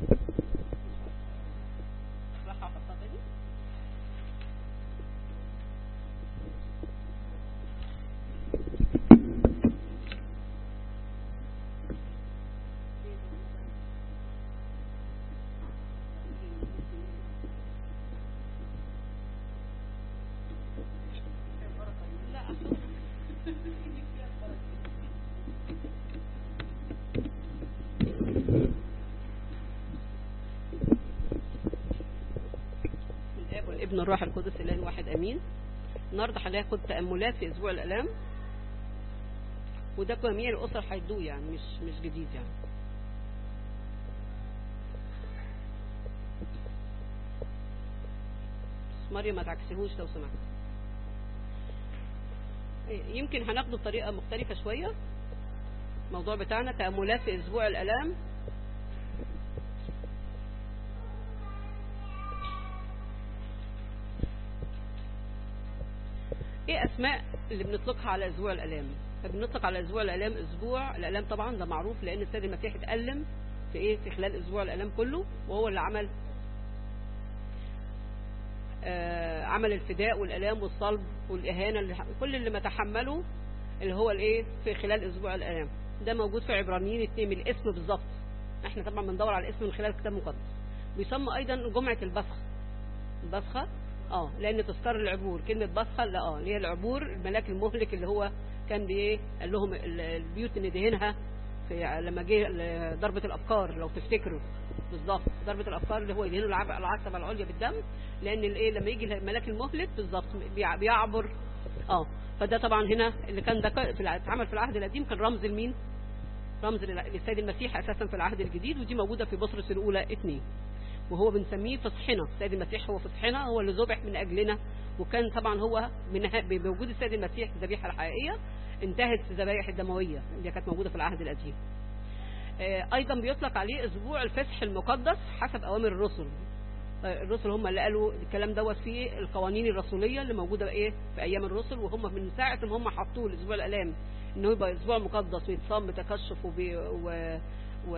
راح احطها تاني لا أحط. الاب والابن الروح القدس اله واحد امين النهارده هناخد تاملات في اسبوع الالام وده جميع الاسر هيدوه يعني مش مش جديد يعني بس مريم ما تعكسيهوش لو سمحت يمكن هناخده بطريقه مختلفه شويه الموضوع بتاعنا تاملات في اسبوع الالام ايه اسماء اللي بنطلقها على اسبوع الالام فبنطلق على اسبوع الالام اسبوع الالام طبعا ده معروف لان السيد المسيح اتالم في ايه في خلال اسبوع الالام كله وهو اللي عمل آه عمل الفداء والالام والصلب والاهانه اللي كل اللي ما تحمله اللي هو الايه في خلال اسبوع الالام ده موجود في عبرانيين اتنين من الاسم بالظبط احنا طبعا بندور على الاسم من خلال الكتاب المقدس بيسمى ايضا جمعه البسخه البسخه اه لان تذكار العبور كلمه بسخه لا اه اللي هي العبور الملاك المهلك اللي هو كان بايه قال لهم ال- البيوت ندهنها في لما جه ال- ضربه الافكار لو تفتكروا بالظبط ضربه الافكار اللي هو يدهنوا العب- العتبه العليا بالدم لان الايه لما يجي الملاك المهلك بالظبط بيع- بيعبر اه فده طبعا هنا اللي كان ده ك- في الع- اتعمل في العهد القديم كان رمز لمين رمز لل- للسيد المسيح اساسا في العهد الجديد ودي موجوده في بطرس الاولى اثنين وهو بنسميه فصحنا السيد المسيح هو فصحنا هو اللي ذبح من اجلنا وكان طبعا هو من بوجود السيد المسيح الذبيحه الحقيقيه انتهت الذبائح الدمويه اللي كانت موجوده في العهد القديم آه، ايضا بيطلق عليه اسبوع الفسح المقدس حسب اوامر الرسل آه، الرسل هم اللي قالوا الكلام دوت في القوانين الرسوليه اللي موجوده ايه في ايام الرسل وهم من ساعه ما هم حطوه الاسبوع الالام انه يبقى اسبوع مقدس ويتصام بتكشف وب و و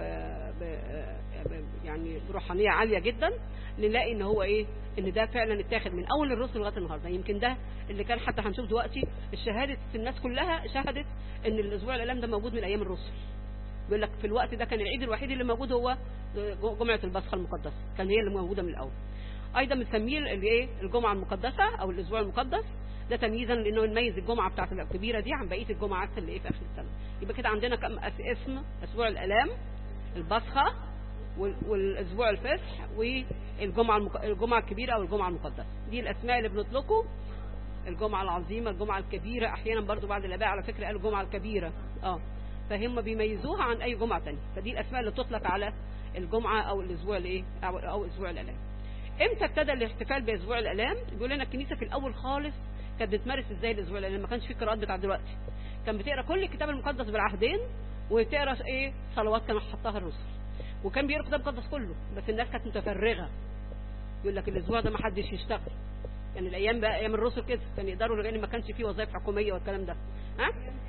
ب- ب- يعني بروحانيه عاليه جدا نلاقي ان هو ايه ان ده فعلا اتاخد من اول الرسل لغايه النهارده يمكن ده اللي كان حتى هنشوف دلوقتي الشهاده الناس كلها شهدت ان الاسبوع الالام ده موجود من ايام الرسل بيقول لك في الوقت ده كان العيد الوحيد اللي موجود هو جمعه البصخه المقدسه كان هي اللي موجوده من الاول ايضا بنسميه الايه الجمعه المقدسه او الاسبوع المقدس ده تمييزا لانه نميز الجمعه بتاعت الكبيره دي عن بقيه الجمعات اللي ايه في اخر السنه يبقى كده عندنا كم أس- اسم اسبوع الالام البصخه وال- والاسبوع الفصح والجمعه المك... الجمعه الكبيره او الجمعه المقدسه دي الاسماء اللي بنطلقه الجمعه العظيمه الجمعه الكبيره احيانا برضو بعض الاباء على فكره قالوا الجمعه الكبيره اه فهم بيميزوها عن اي جمعه ثانيه فدي الاسماء اللي تطلق على الجمعه او الاسبوع الايه او, أو اسبوع الالام امتى ابتدى الاحتفال باسبوع الالام بيقول لنا الكنيسه في الاول خالص كانت بتمارس ازاي الاسبوع الالام ما كانش في قراءات بتاع دلوقتي كان بتقرا كل الكتاب المقدس بالعهدين وتقرا ايه صلوات كانوا حطها الرسل وكان بيقرا الكتاب المقدس كله بس الناس كانت متفرغه يقول لك الاسبوع ده ما حدش يشتغل يعني الايام بقى ايام الرسل كده كان يقدروا لان ما كانش فيه وظائف حكوميه والكلام ده ها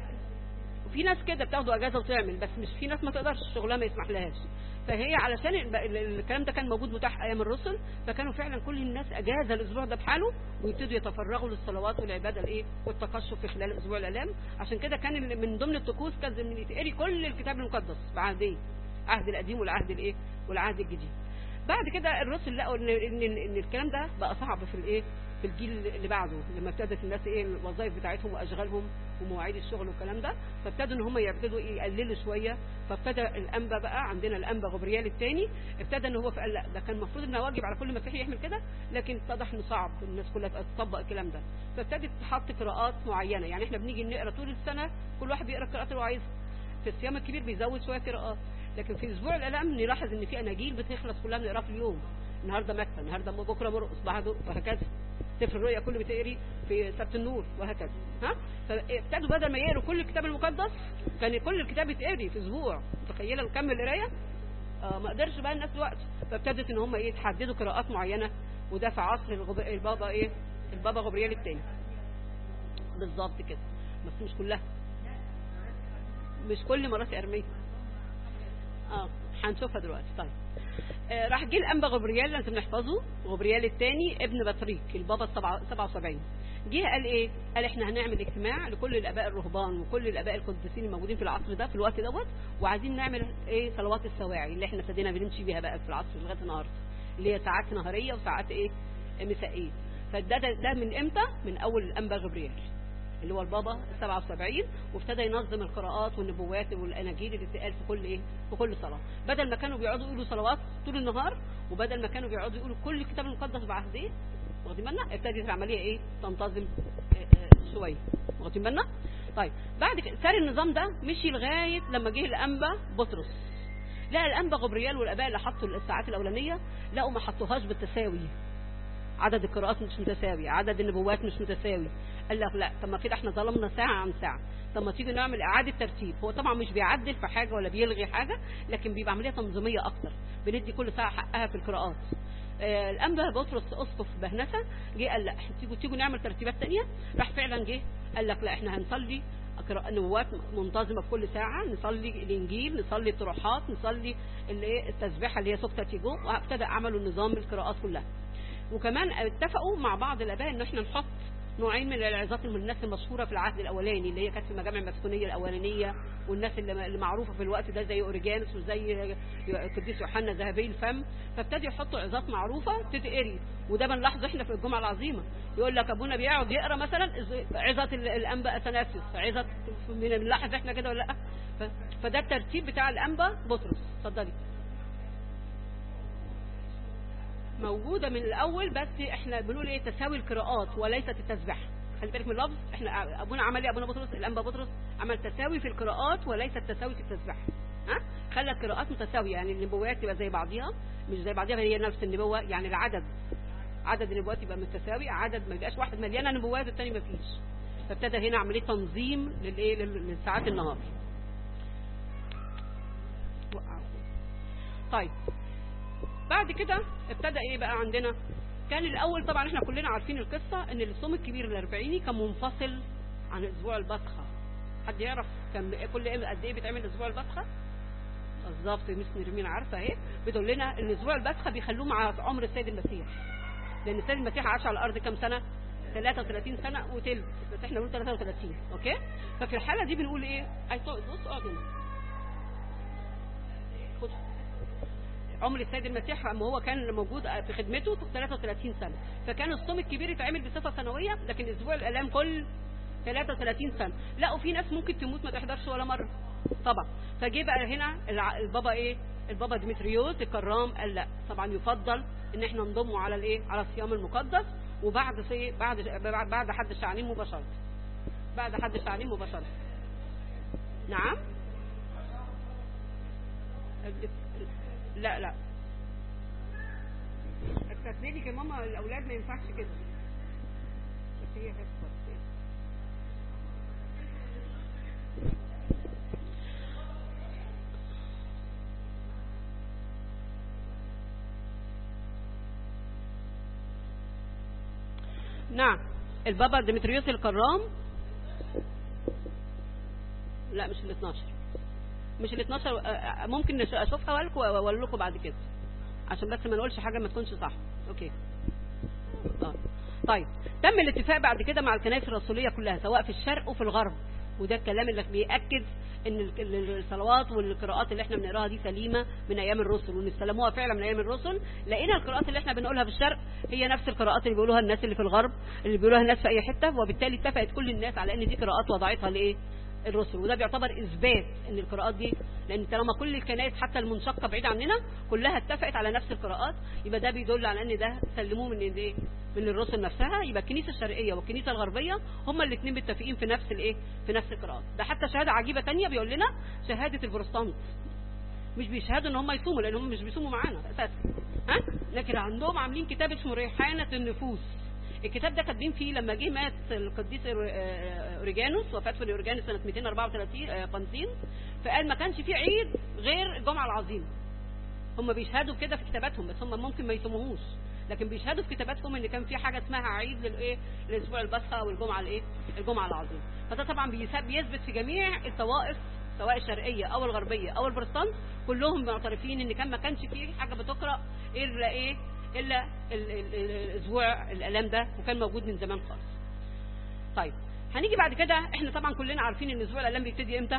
وفي ناس كده بتاخدوا اجازه وتعمل بس مش في ناس ما تقدرش شغلها ما يسمح لهاش فهي علشان ال- ال- الكلام ده كان موجود متاح ايام الرسل فكانوا فعلا كل الناس اجازه الاسبوع ده بحاله ويبتدوا يتفرغوا للصلوات والعباده الايه والتقشف في خلال اسبوع الالام عشان كده كان ال- من ضمن الطقوس كان إن يتقري كل الكتاب المقدس بعهدين العهد القديم والعهد الايه والعهد الجديد بعد كده الرسل لقوا ان ان, إن الكلام ده بقى صعب في الايه في الجيل اللي بعده لما ابتدت الناس ايه الوظائف بتاعتهم واشغالهم ومواعيد الشغل والكلام ده فابتدوا ان هم يبتدوا يقللوا شويه فابتدى الانبا بقى عندنا الانبا غبريال الثاني ابتدى ان هو قال لا ده كان المفروض انه واجب على كل مسيحي يعمل كده لكن اتضح انه صعب الناس كلها تطبق الكلام ده فابتدت تحط قراءات معينه يعني احنا بنيجي نقرا طول السنه كل واحد بيقرا القراءات اللي هو عايزها في الصيام الكبير بيزود شويه قراءات لكن في اسبوع الالام نلاحظ ان في اناجيل بتخلص كلها بنقراها في اليوم النهارده مكه النهارده بكره مرقص بعده وهكذا سفر الرؤيا كله بيتقري في سبت النور وهكذا ها فابتدوا بدل ما يقروا كل الكتاب المقدس كان كل الكتاب يتقري في اسبوع متخيله نكمل القرايه آه ما قدرش بقى الناس دلوقتي فابتدت ان هم ايه يتحددوا قراءات معينه وده في عصر الغب... البابا ايه البابا غبريال الثاني بالظبط كده بس مش كلها مش كل مرات ارميه اه هنشوفها دلوقتي طيب آه، راح جه الانبا غبريال لازم نحفظه غبريال الثاني ابن بطريق البابا السبعة- 77 جه قال ايه قال احنا هنعمل اجتماع لكل الاباء الرهبان وكل الاباء القديسين الموجودين في العصر ده في الوقت دوت وعايزين نعمل ايه صلوات السواعي اللي احنا ابتدينا بنمشي بيها بقى في العصر لغايه النهارده اللي هي ساعات نهاريه وساعات ايه مسائيه فده ده, ده من امتى من اول الانبا غبريال اللي هو البابا 77 وابتدى ينظم القراءات والنبوات والاناجيل اللي بتتقال في كل ايه في كل صلاه بدل ما كانوا بيقعدوا يقولوا صلوات طول النهار وبدل ما كانوا بيقعدوا يقولوا كل الكتاب المقدس بعهديه واخدين بالنا ابتدت العمليه ايه تنتظم آه، آه، شويه واخدين بالنا طيب بعد كده سار النظام ده مشي لغايه لما جه الانبا بطرس لا الانبا غبريال والاباء اللي حطوا الساعات الاولانيه لقوا ما حطوهاش بالتساوي عدد القراءات مش متساوي عدد النبوات مش متساوي قال لك لا طب ما كده احنا ظلمنا ساعة عن ساعة طب ما تيجي نعمل إعادة ترتيب هو طبعا مش بيعدل في حاجة ولا بيلغي حاجة لكن بيبقى عملية تنظيمية أكتر بندي كل ساعة حقها في القراءات آه، الأنبا بطرس أسقف بهنسة جه قال لا احنا تيجوا تيجوا نعمل ترتيبات تانية راح فعلا جه قال لك لا احنا هنصلي قراءة- نبوات منتظمة في كل ساعة نصلي الإنجيل نصلي الطروحات نصلي اللي إيه التسبيحة اللي هي سكتة تيجو وابتدى عملوا نظام القراءات كلها وكمان اتفقوا مع بعض الاباء ان احنا نحط نوعين من العظات من الناس المشهوره في العهد الاولاني اللي هي كانت في المجامع المسكونيه الاولانيه والناس اللي اللي معروفه في الوقت ده زي اوريجانوس وزي القديس يوحنا ذهبي الفم فابتدوا يحطوا عظات معروفه تتقري وده بنلاحظه احنا في الجمعه العظيمه يقول لك ابونا بيقعد يقرا مثلا عظه ال- الانبا اثناسيوس عظه من بنلاحظ احنا كده ولا لا ف- فده الترتيب بتاع الانبا بطرس اتفضلي موجودة من الأول بس احنا بنقول ايه تساوي القراءات وليست التسبيح خلي بالك من اللفظ احنا ابونا عمل ايه ابونا بطرس الانبا بطرس عمل تساوي في القراءات وليس التساوي في التسبيح ها خلى القراءات متساويه يعني النبوات تبقى زي بعضيها مش زي بعضيها هي نفس النبوه يعني العدد عدد النبوات يبقى متساوي عدد ما يبقاش واحد مليانه نبوات والتاني ما فيش فابتدى هنا عمليه تنظيم للايه لل- لساعات النهار وقعوا. طيب بعد كده ابتدى ايه بقى عندنا كان الاول طبعا احنا كلنا عارفين القصه ان الصوم الكبير الاربعيني كان منفصل عن اسبوع البصخه حد يعرف كان كل ايه قد ايه بيتعمل اسبوع البصخه بالظبط مس نرمين عارفه اهي بتقول لنا ان اسبوع البصخه بيخلوه مع عمر السيد المسيح لان السيد المسيح عاش على الارض كام سنه 33 سنه وتلت بس احنا بنقول 33 اوكي ففي الحاله دي بنقول ايه أي طو- بص اقعد هنا خد عمر السيد المسيح اما هو كان موجود في خدمته 33 سنه فكان الصوم الكبير يتعمل بصفه سنويه لكن اسبوع الالام كل 33 سنه لقوا في ناس ممكن تموت ما تحضرش ولا مره طبعا فجه بقى هنا الع- البابا ايه البابا ديمتريوس الكرام قال لا طبعا يفضل ان احنا نضمه على الايه على الصيام المقدس وبعد في بعد بعد بعد حد الشعانين مباشره بعد حد الشعانين مباشره نعم لا لا استثنيني يا ماما الاولاد ما ينفعش كده بس هي حصه نعم البابا ديمتريوس الكرام لا مش ال 12 مش ال 12 آه، آه، ممكن نش- اشوفها لكم واقول لكم بعد كده عشان بس ما نقولش حاجه ما تكونش صح اوكي آه. طيب تم الاتفاق بعد كده مع الكنائس الرسوليه كلها سواء في الشرق وفي الغرب وده الكلام اللي بيأكد ان ال- ال- الصلوات والقراءات اللي احنا بنقراها دي سليمه من ايام الرسل وان استلموها فعلا من ايام الرسل لقينا القراءات اللي احنا بنقولها في الشرق هي نفس القراءات اللي بيقولوها الناس اللي في الغرب اللي بيقولوها الناس في اي حته وبالتالي اتفقت كل الناس على ان دي قراءات وضعتها لايه الرسل وده بيعتبر اثبات ان القراءات دي لان طالما كل الكنائس حتى المنشقه بعيد عننا كلها اتفقت على نفس القراءات يبقى ده بيدل على ان ده سلموه من ايه من الرسل نفسها يبقى الكنيسه الشرقيه والكنيسه الغربيه هما الاثنين متفقين في نفس الايه في نفس القراءات ده حتى شهاده عجيبه تانية بيقول لنا شهاده البروتستانت مش بيشهدوا ان هم يصوموا لان هم مش بيصوموا معانا اساسا ها لكن عندهم عاملين كتاب اسمه ريحانه النفوس الكتاب ده كاتبين فيه لما جه مات القديس أور- آه، اوريجانوس وفاة في اوريجانوس سنه 234 آه، 50 فقال ما كانش فيه عيد غير الجمعه العظيمه هم بيشهدوا كده في كتاباتهم بس هم ممكن ما يصوموهوش لكن بيشهدوا في كتاباتهم ان كان في حاجه اسمها عيد للايه لاسبوع البصخه والجمعه الايه الجمعه العظيمه فده طبعا بيثبت بيثبت في جميع الطوائف سواء الشرقيه او الغربيه او البروتستانت كلهم معترفين ان كان ما كانش فيه حاجه بتقرا الا ايه الا ال- ال- ال- الاسبوع الالام ده وكان موجود من زمان خالص طيب هنيجي بعد كده احنا طبعا كلنا عارفين ان اسبوع الالام بيبتدي امتى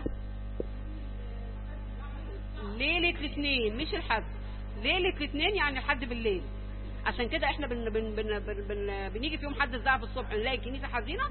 ليله الاثنين مش الحد ليله الاثنين يعني الحد بالليل عشان كده احنا بن بن بن بن بن بنيجي في يوم حد الساعه في الصبح نلاقي الكنيسه حزينه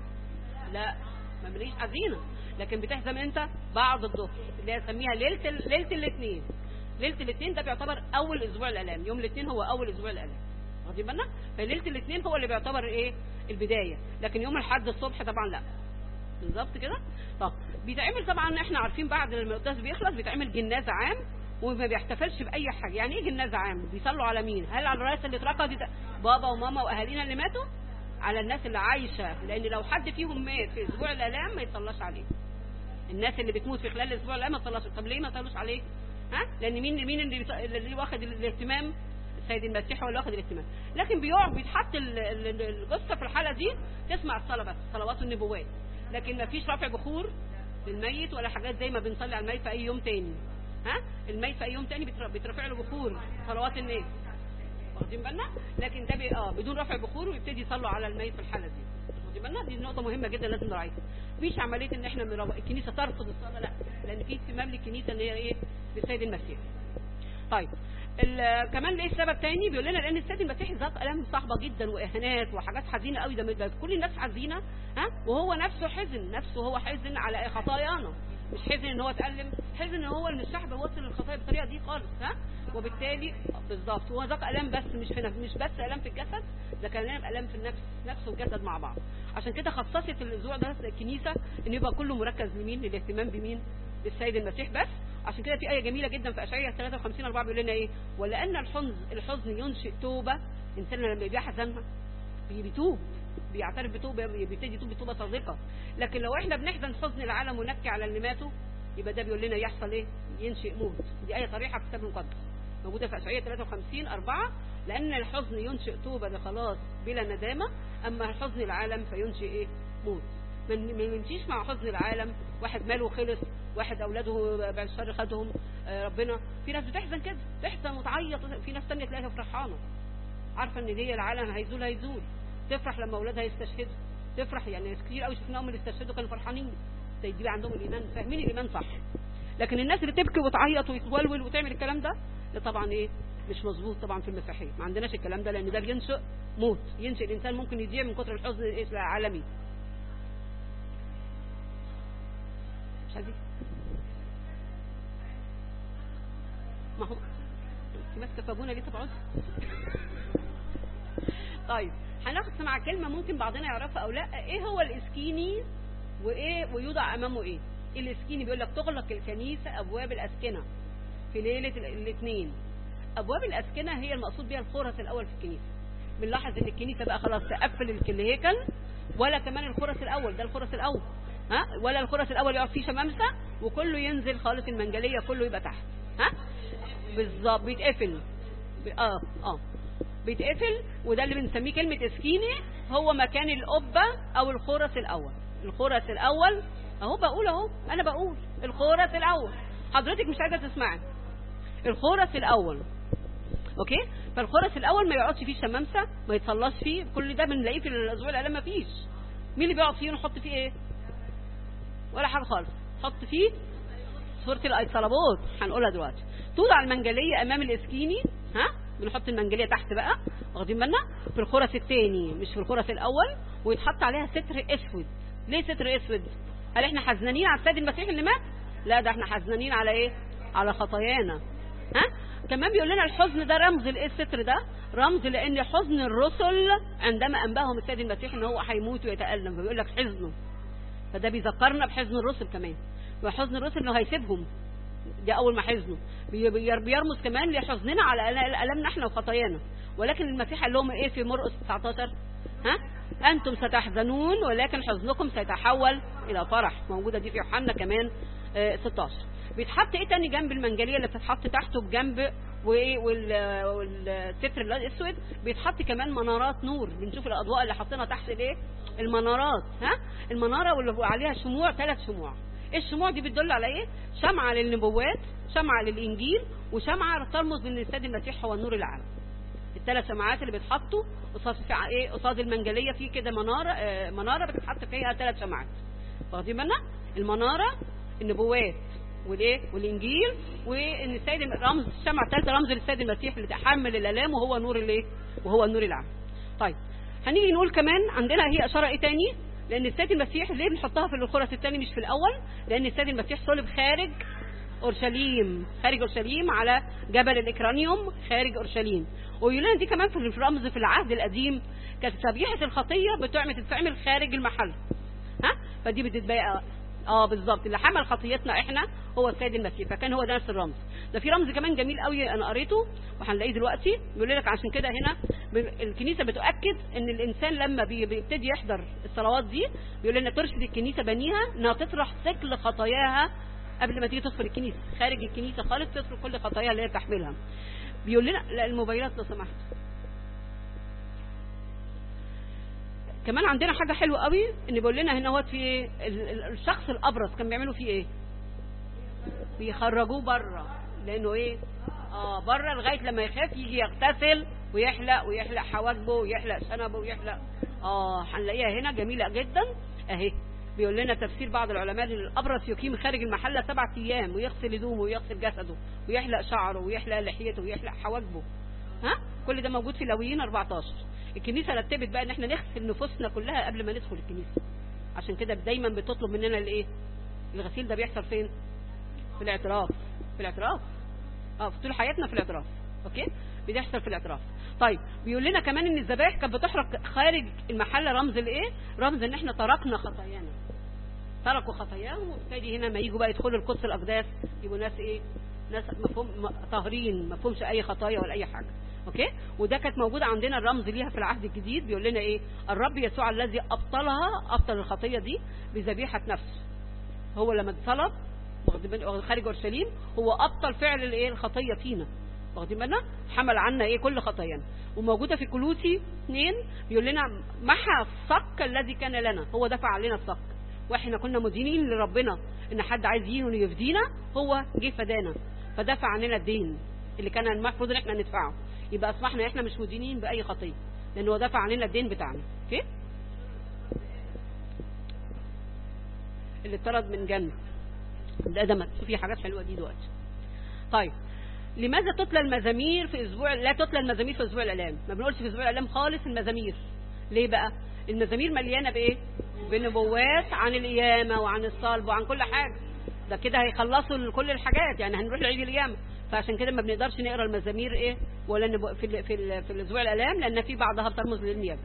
لا ما بنلاقيش حزينه لكن بتحزم امتى بعد الظهر اللي هي نسميها ليله ال- ليله الاثنين ليله الاثنين ده بيعتبر اول اسبوع الالام يوم الاثنين هو اول اسبوع الالام واخدين بالنا فليله الاثنين هو اللي بيعتبر ايه البدايه لكن يوم الحد الصبح طبعا لا بالظبط كده طب بيتعمل طبعا احنا عارفين بعد لما القداس بيخلص بيتعمل جنازه عام وما بيحتفلش باي حاجه يعني ايه جنازه عام بيصلوا على مين هل على الراس اللي اترقدت بابا وماما واهالينا اللي ماتوا على الناس اللي عايشه لان لو حد فيهم مات في اسبوع الالام ما يتصلاش عليه الناس اللي بتموت في خلال الاسبوع الالام ما يتصلاش طب ليه ما يتصلوش عليه ها لان مين مين اللي, بيص- اللي واخد الاهتمام السيد المسيح هو اللي واخد الاهتمام لكن بيقعد بيتحط ال- ال- الجثه في الحاله دي تسمع الصلاه بس صلوات النبوات لكن ما فيش رفع بخور للميت ولا حاجات زي ما بنصلي على الميت في اي يوم تاني ها الميت في اي يوم تاني بيتر- بيترفع له بخور صلوات الناس واخدين بالنا لكن ده بي... اه بدون رفع بخور ويبتدي يصلوا على الميت في الحاله دي واخدين بالنا دي نقطه مهمه جدا لازم نراعيها مفيش عمليه ان احنا مرو... الكنيسه ترفض الصلاه لا لان في اهتمام للكنيسه اللي هي ايه بالسيد المسيح طيب ال- كمان ليه سبب تاني بيقول لنا لان السيد المسيح ذاق الام صعبه جدا واهانات وحاجات حزينه قوي ده ده كل الناس حزينه ها وهو نفسه حزن نفسه هو حزن على خطايانا مش حزن ان هو اتألم حزن ان هو ان الشعب وصل للخطايا بالطريقه دي خالص ها وبالتالي بالظبط هو ذاق الام بس مش في نفس مش بس الام في الجسد ده كمان الام في النفس نفس والجسد مع بعض عشان كده خصصت الاسبوع ده الكنيسه ان يبقى كله مركز لمين للاهتمام بمين بالسيد المسيح بس عشان كده في آية جميلة جدا في أشعياء 53 4 بيقول لنا إيه ولأن الحزن الحزن ينشئ توبة الإنسان لما بيحزن بي- بيتوب بيعترف بتوبة بيبتدي يتوب بتوبة صادقة لكن لو إحنا بنحزن حزن العالم ونبكي على اللي ماتوا يبقى ده بيقول لنا يحصل إيه ينشئ موت دي آية صريحة في الكتاب المقدس موجودة في أشعياء 53 4 لأن الحزن ينشئ توبة لخلاص بلا ندامة أما حزن العالم فينشئ إيه موت ما ن- ما نمشيش مع حزن العالم واحد ماله خلص واحد اولاده بعد الشر خدهم آه، ربنا في ناس بتحزن كده تحزن وتعيط في ناس تانية تلاقيها فرحانه عارفه ان هي العالم هيزول هيزول تفرح لما اولادها يستشهدوا تفرح يعني ناس كتير قوي شفناهم اللي استشهدوا كانوا فرحانين زي دي بقى عندهم الايمان فاهمين الايمان صح لكن الناس اللي تبكي وتعيط وتولول وتعمل الكلام ده ده طبعا ايه مش مظبوط طبعا في المسيحيه ما عندناش الكلام ده لان ده بينشئ موت ينشئ الانسان ممكن يضيع من كتر الحزن العالمي مش عايزين ما هو انت ماسكه في ابونا ليه تبعد طيب هناخد مع كلمه ممكن بعضنا يعرفها او لا ايه هو الاسكيني وايه ويوضع امامه ايه الاسكيني بيقول لك تغلق الكنيسه ابواب الاسكنه في ليله الاثنين ابواب الاسكنه هي المقصود بها الخرس الاول في الكنيسه بنلاحظ ان الكنيسه بقى خلاص تقفل الك- الهيكل ولا كمان الخرس الاول ده الخرس الاول ها ولا الخرس الاول يقعد فيه شمامسه وكله ينزل خالص المنجليه كله يبقى تحت ها بالظبط بيتقفل ب- اه اه بيتقفل وده اللي بنسميه كلمة اسكيني هو مكان القبة او الخرس الاول الخرس الاول اهو بقول اهو انا بقول الخرس الاول حضرتك مش عايزة تسمعني الخرس الاول اوكي فالخرس الاول ما يقعدش فيه شمامسه ما يتصلاش فيه كل ده بنلاقيه في الاسبوع الاعلام ما فيش مين اللي بيقعد فيه ونحط فيه ايه ولا حاجه خالص حط فيه صورة الايصلابوت هنقولها دلوقتي توضع المنجلية امام الاسكيني ها بنحط المنجلية تحت بقى واخدين بالنا في الخرس الثاني مش في الخرس الاول ويتحط عليها ستر اسود ليه ستر اسود هل احنا حزنانين على السيد المسيح اللي مات لا ده احنا حزنانين على ايه على خطايانا ها كمان بيقول لنا الحزن ده رمز لايه الستر ده رمز لان حزن الرسل عندما انباهم السيد المسيح ان هو هيموت ويتالم فبيقول لك حزنه فده بيذكرنا بحزن الرسل كمان وحزن الرسل انه هيسيبهم دي اول ما حزنوا بي- بي- بيرمز كمان لحزننا على أل- الامنا احنا وخطايانا ولكن المسيح قال لهم ايه في مرقس 19 ها انتم ستحزنون ولكن حزنكم سيتحول الى فرح موجوده دي في يوحنا كمان آه، 16 بيتحط ايه تاني جنب المنجليه اللي بتتحط تحته بجنب وايه وال- والستر الاسود بيتحط كمان منارات نور بنشوف الاضواء اللي حاطينها تحت الايه المنارات ها المناره واللي عليها شموع ثلاث شموع الشموع دي بتدل على ايه شمعة للنبوات شمعة للانجيل وشمعة ترمز ان السيد المسيح هو النور العالم الثلاث شمعات اللي بيتحطوا قصاد في ايه قصاد المنجليه في كده مناره آه مناره بتتحط فيها ثلاث شمعات واخدين بالنا المناره النبوات والايه والانجيل وان السيد رمز الشمعه الثالثه رمز للسيد المسيح اللي تحمل الالام وهو نور الايه وهو النور العام طيب هنيجي نقول كمان عندنا هي اشاره ايه تاني لان السيد المسيح ليه بنحطها في الخرس الثاني مش في الاول لان السيد المسيح صلب خارج اورشليم خارج اورشليم على جبل الاكرانيوم خارج اورشليم ويولان دي كمان في الرمز في العهد القديم كانت ذبيحه الخطيه بتعمل تتعمل خارج المحل ها فدي بتتبقى اه بالظبط اللي حمل خطيتنا احنا هو السيد المسيح فكان هو ده نفس الرمز ده في رمز كمان جميل قوي انا قريته وهنلاقيه دلوقتي بيقول لك عشان كده هنا الكنيسه بتؤكد ان الانسان لما بيبتدي يحضر الصلوات دي بيقول لنا ترشد الكنيسه بنيها انها تطرح ثقل خطاياها قبل ما تيجي تدخل الكنيسه خارج الكنيسه خالص تدخل كل خطاياها اللي هي تحملها بيقول لنا لا الموبايلات لو سمحت كمان عندنا حاجة حلوة قوي ان بيقول لنا هنا هو في الشخص الابرص كان بيعملوا فيه ايه بيخرجوه بره لانه ايه اه بره لغايه لما يخاف يجي يغتسل ويحلق ويحلق حواجبه ويحلق شنبه ويحلق اه هنلاقيها هنا جميله جدا اهي بيقول لنا تفسير بعض العلماء ان الابرص يقيم خارج المحله سبعة ايام ويغسل هدومه ويغسل جسده ويحلق شعره ويحلق لحيته ويحلق حواجبه ها كل ده موجود في لويين 14 الكنيسه رتبت بقى ان احنا نغسل نفوسنا كلها قبل ما ندخل الكنيسه عشان كده دايما بتطلب مننا الايه الغسيل ده بيحصل فين في الاعتراف في الاعتراف اه في طول حياتنا في الاعتراف اوكي بيحصل في الاعتراف طيب بيقول لنا كمان ان الذبائح كانت بتحرق خارج المحل رمز الايه رمز ان احنا تركنا خطايانا تركوا خطاياهم وابتدي هنا ما يجوا بقى يدخلوا القدس الاقداس يبقوا ناس ايه ناس مفهوم طاهرين ما فيهمش اي خطايا ولا اي حاجه اوكي وده كانت موجوده عندنا الرمز ليها في العهد الجديد بيقول لنا ايه الرب يسوع الذي ابطلها ابطل الخطيه دي بذبيحه نفسه هو لما اتصلب خارج اورشليم هو ابطل فعل الايه الخطيه فينا واخدين بالنا حمل عنا ايه كل خطايانا وموجوده في كلوسي 2 بيقول لنا محى الصك الذي كان لنا هو دفع علينا الصك واحنا كنا مدينين لربنا ان حد عايز يجي يفدينا هو جه فدانا فدفع عننا الدين اللي كان المفروض ان احنا ندفعه يبقى اصبحنا احنا مش مدينين باي خطيه لان هو دفع علينا الدين بتاعنا اوكي اللي اتطرد من جنة ده ده في حاجات حلوه دي دلوقتي طيب لماذا تتلى المزامير في اسبوع لا تتلى المزامير في اسبوع الالام ما بنقولش في اسبوع الالام خالص المزامير ليه بقى المزامير مليانه بايه بنبوات عن القيامه وعن الصلب وعن كل حاجه ده كده هيخلصوا كل الحاجات يعني هنروح لعيد القيامه فعشان كده ما بنقدرش نقرا المزامير ايه ولا نبو في ال في ال في الاسبوع الالام لان في بعضها بترمز للنيابه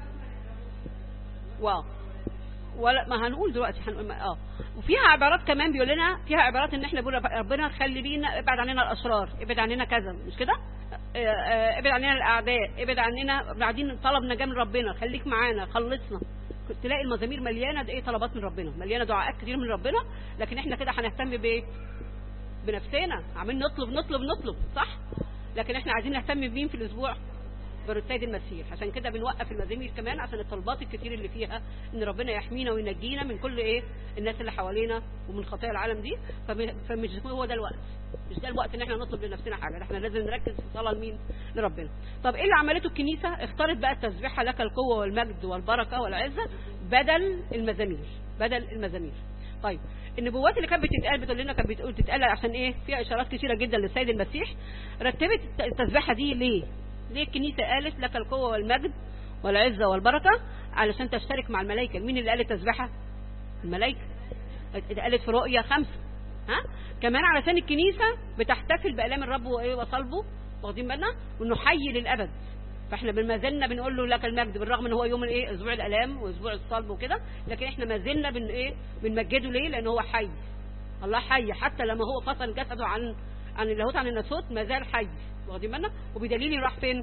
واو ولا ما هنقول دلوقتي هنقول اه وفيها عبارات كمان بيقول لنا فيها عبارات ان احنا بنقول ربنا خلي بينا ابعد عننا الاشرار ابعد عننا كذا مش كده ابعد عننا الاعداء ابعد عننا بعدين طلب نجاه من ربنا خليك معانا خلصنا تلاقي المزامير مليانه ايه طلبات من ربنا مليانه دعاءات كتير من ربنا لكن احنا كده هنهتم بايه بنفسنا عمالين نطلب نطلب نطلب صح لكن احنا عايزين نهتم بمين في الاسبوع بالسيد المسيح عشان كده بنوقف المزامير كمان عشان الطلبات الكتير اللي فيها ان ربنا يحمينا وينجينا من كل ايه الناس اللي حوالينا ومن خطايا العالم دي فمش هو ده الوقت مش ده الوقت ان احنا نطلب لنفسنا حاجه احنا لازم نركز في الصلاه لمين لربنا طب ايه اللي عملته الكنيسه اختارت بقى التسبيحه لك القوه والمجد والبركه والعزه بدل المزامير بدل المزامير طيب النبوات اللي كانت بتتقال بتقول لنا كانت بتقول تتقال عشان ايه فيها اشارات كثيره جدا للسيد المسيح رتبت التسبيحه دي ليه ليه الكنيسه قالت لك القوه والمجد والعزه والبركه علشان تشترك مع الملائكه مين اللي قال التسبيحه الملائكه اتقالت في رؤيا خمسة ها كمان علشان الكنيسه بتحتفل بالام الرب وايه وصلبه واخدين بالنا وانه حي للابد فاحنا ما زلنا بنقول له لك المجد بالرغم ان هو يوم الايه اسبوع الالام واسبوع الصلب وكده لكن احنا ما زلنا بن ايه بنمجده ليه لان هو حي الله حي حتى لما هو فصل جسده عن عن اللاهوت عن الناسوت ما زال حي واخدين بالنا وبدليل راح فين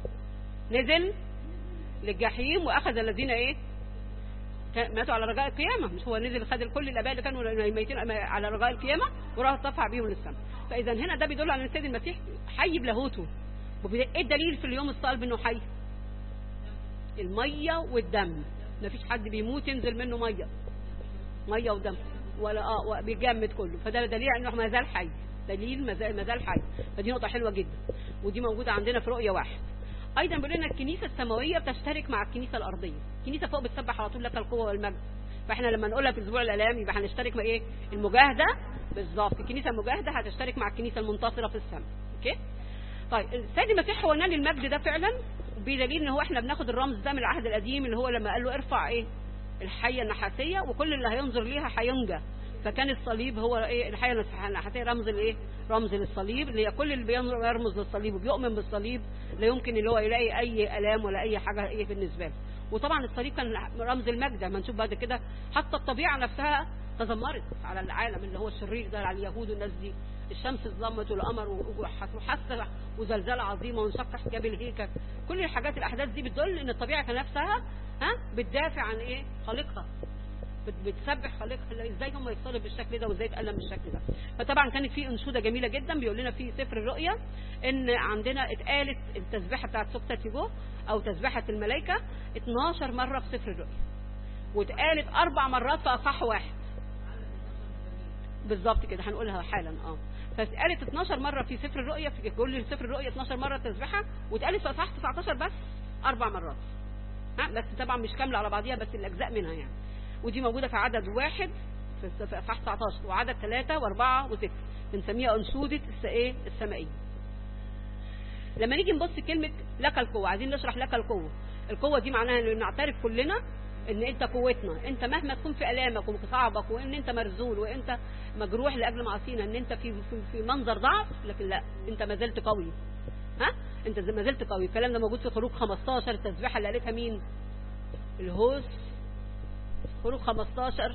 نزل للجحيم واخذ الذين ايه ماتوا على رجاء القيامه مش هو نزل خد كل الاباء اللي كانوا ميتين على رجاء القيامه وراح صفع بيهم للسماء فاذا هنا ده بيدل على ان السيد المسيح حي بلاهوته ايه الدليل في اليوم الصلب انه حي الميه والدم مفيش حد بيموت ينزل منه ميه ميه ودم ولا اه بيجمد كله فده دليل انه ما زال حي دليل ما زال ما زال حي فدي نقطه حلوه جدا ودي موجوده عندنا في رؤيه واحد ايضا بيقول لنا الكنيسه السماويه بتشترك مع الكنيسه الارضيه الكنيسه فوق بتسبح على طول لك القوه والمجد فاحنا لما نقولها في اسبوع الالام يبقى هنشترك مع ايه المجاهده بالظبط الكنيسه المجاهده هتشترك مع الكنيسه المنتصره في السماء اوكي طيب السيد المسيح هو نال المجد ده فعلا بدليل ان هو احنا بناخد الرمز ده من العهد القديم اللي هو لما قال له ارفع ايه الحيه النحاسيه وكل اللي هينظر ليها هينجى فكان الصليب هو ايه الحيه النحاسيه رمز الايه رمز للصليب اللي هي كل اللي بيرمز للصليب وبيؤمن بالصليب لا يمكن اللي هو يلاقي اي الام ولا اي حاجه ايه بالنسبه له وطبعا الصليب كان رمز المجد لما نشوف بعد كده حتى الطبيعه نفسها تذمرت على العالم اللي هو الشرير ده على اليهود والناس دي الشمس ظلمت والقمر وحس وزلزال عظيمه وانشق حجاب الهيكل كل الحاجات الاحداث دي بتدل ان الطبيعه نفسها ها بتدافع عن ايه خالقها بتسبح خالقها ازاي هم يتصلوا بالشكل ده وازاي يتألم بالشكل ده فطبعا كانت في انشوده جميله جدا بيقول لنا في سفر الرؤيا ان عندنا اتقالت التسبيحه بتاعت سوكتا تيجو او تسبيحه الملائكه 12 مره في سفر الرؤيا واتقالت اربع مرات في اصح واحد بالظبط كده هنقولها حالا اه فاتقالت 12 مره في سفر الرؤيا في كل سفر الرؤيا 12 مره تسبيحه واتقالت في اصح 19 بس اربع مرات ها بس طبعا مش كامله على بعضيها بس الاجزاء منها يعني ودي موجودة في عدد واحد في اصحاح 19 وعدد ثلاثة واربعة وستة بنسميها أنشودة ايه السمائية لما نيجي نبص كلمة لك القوة عايزين نشرح لك القوة القوة دي معناها ان نعترف كلنا ان انت قوتنا انت مهما تكون في الامك وفي صعبك وان انت مرزول وانت مجروح لاجل معاصينا ان انت في في, في منظر ضعف لكن لا انت ما زلت قوي ها انت ما زلت قوي الكلام ده موجود في خروج 15 التسبيحه اللي قالتها مين الهوس خروج 15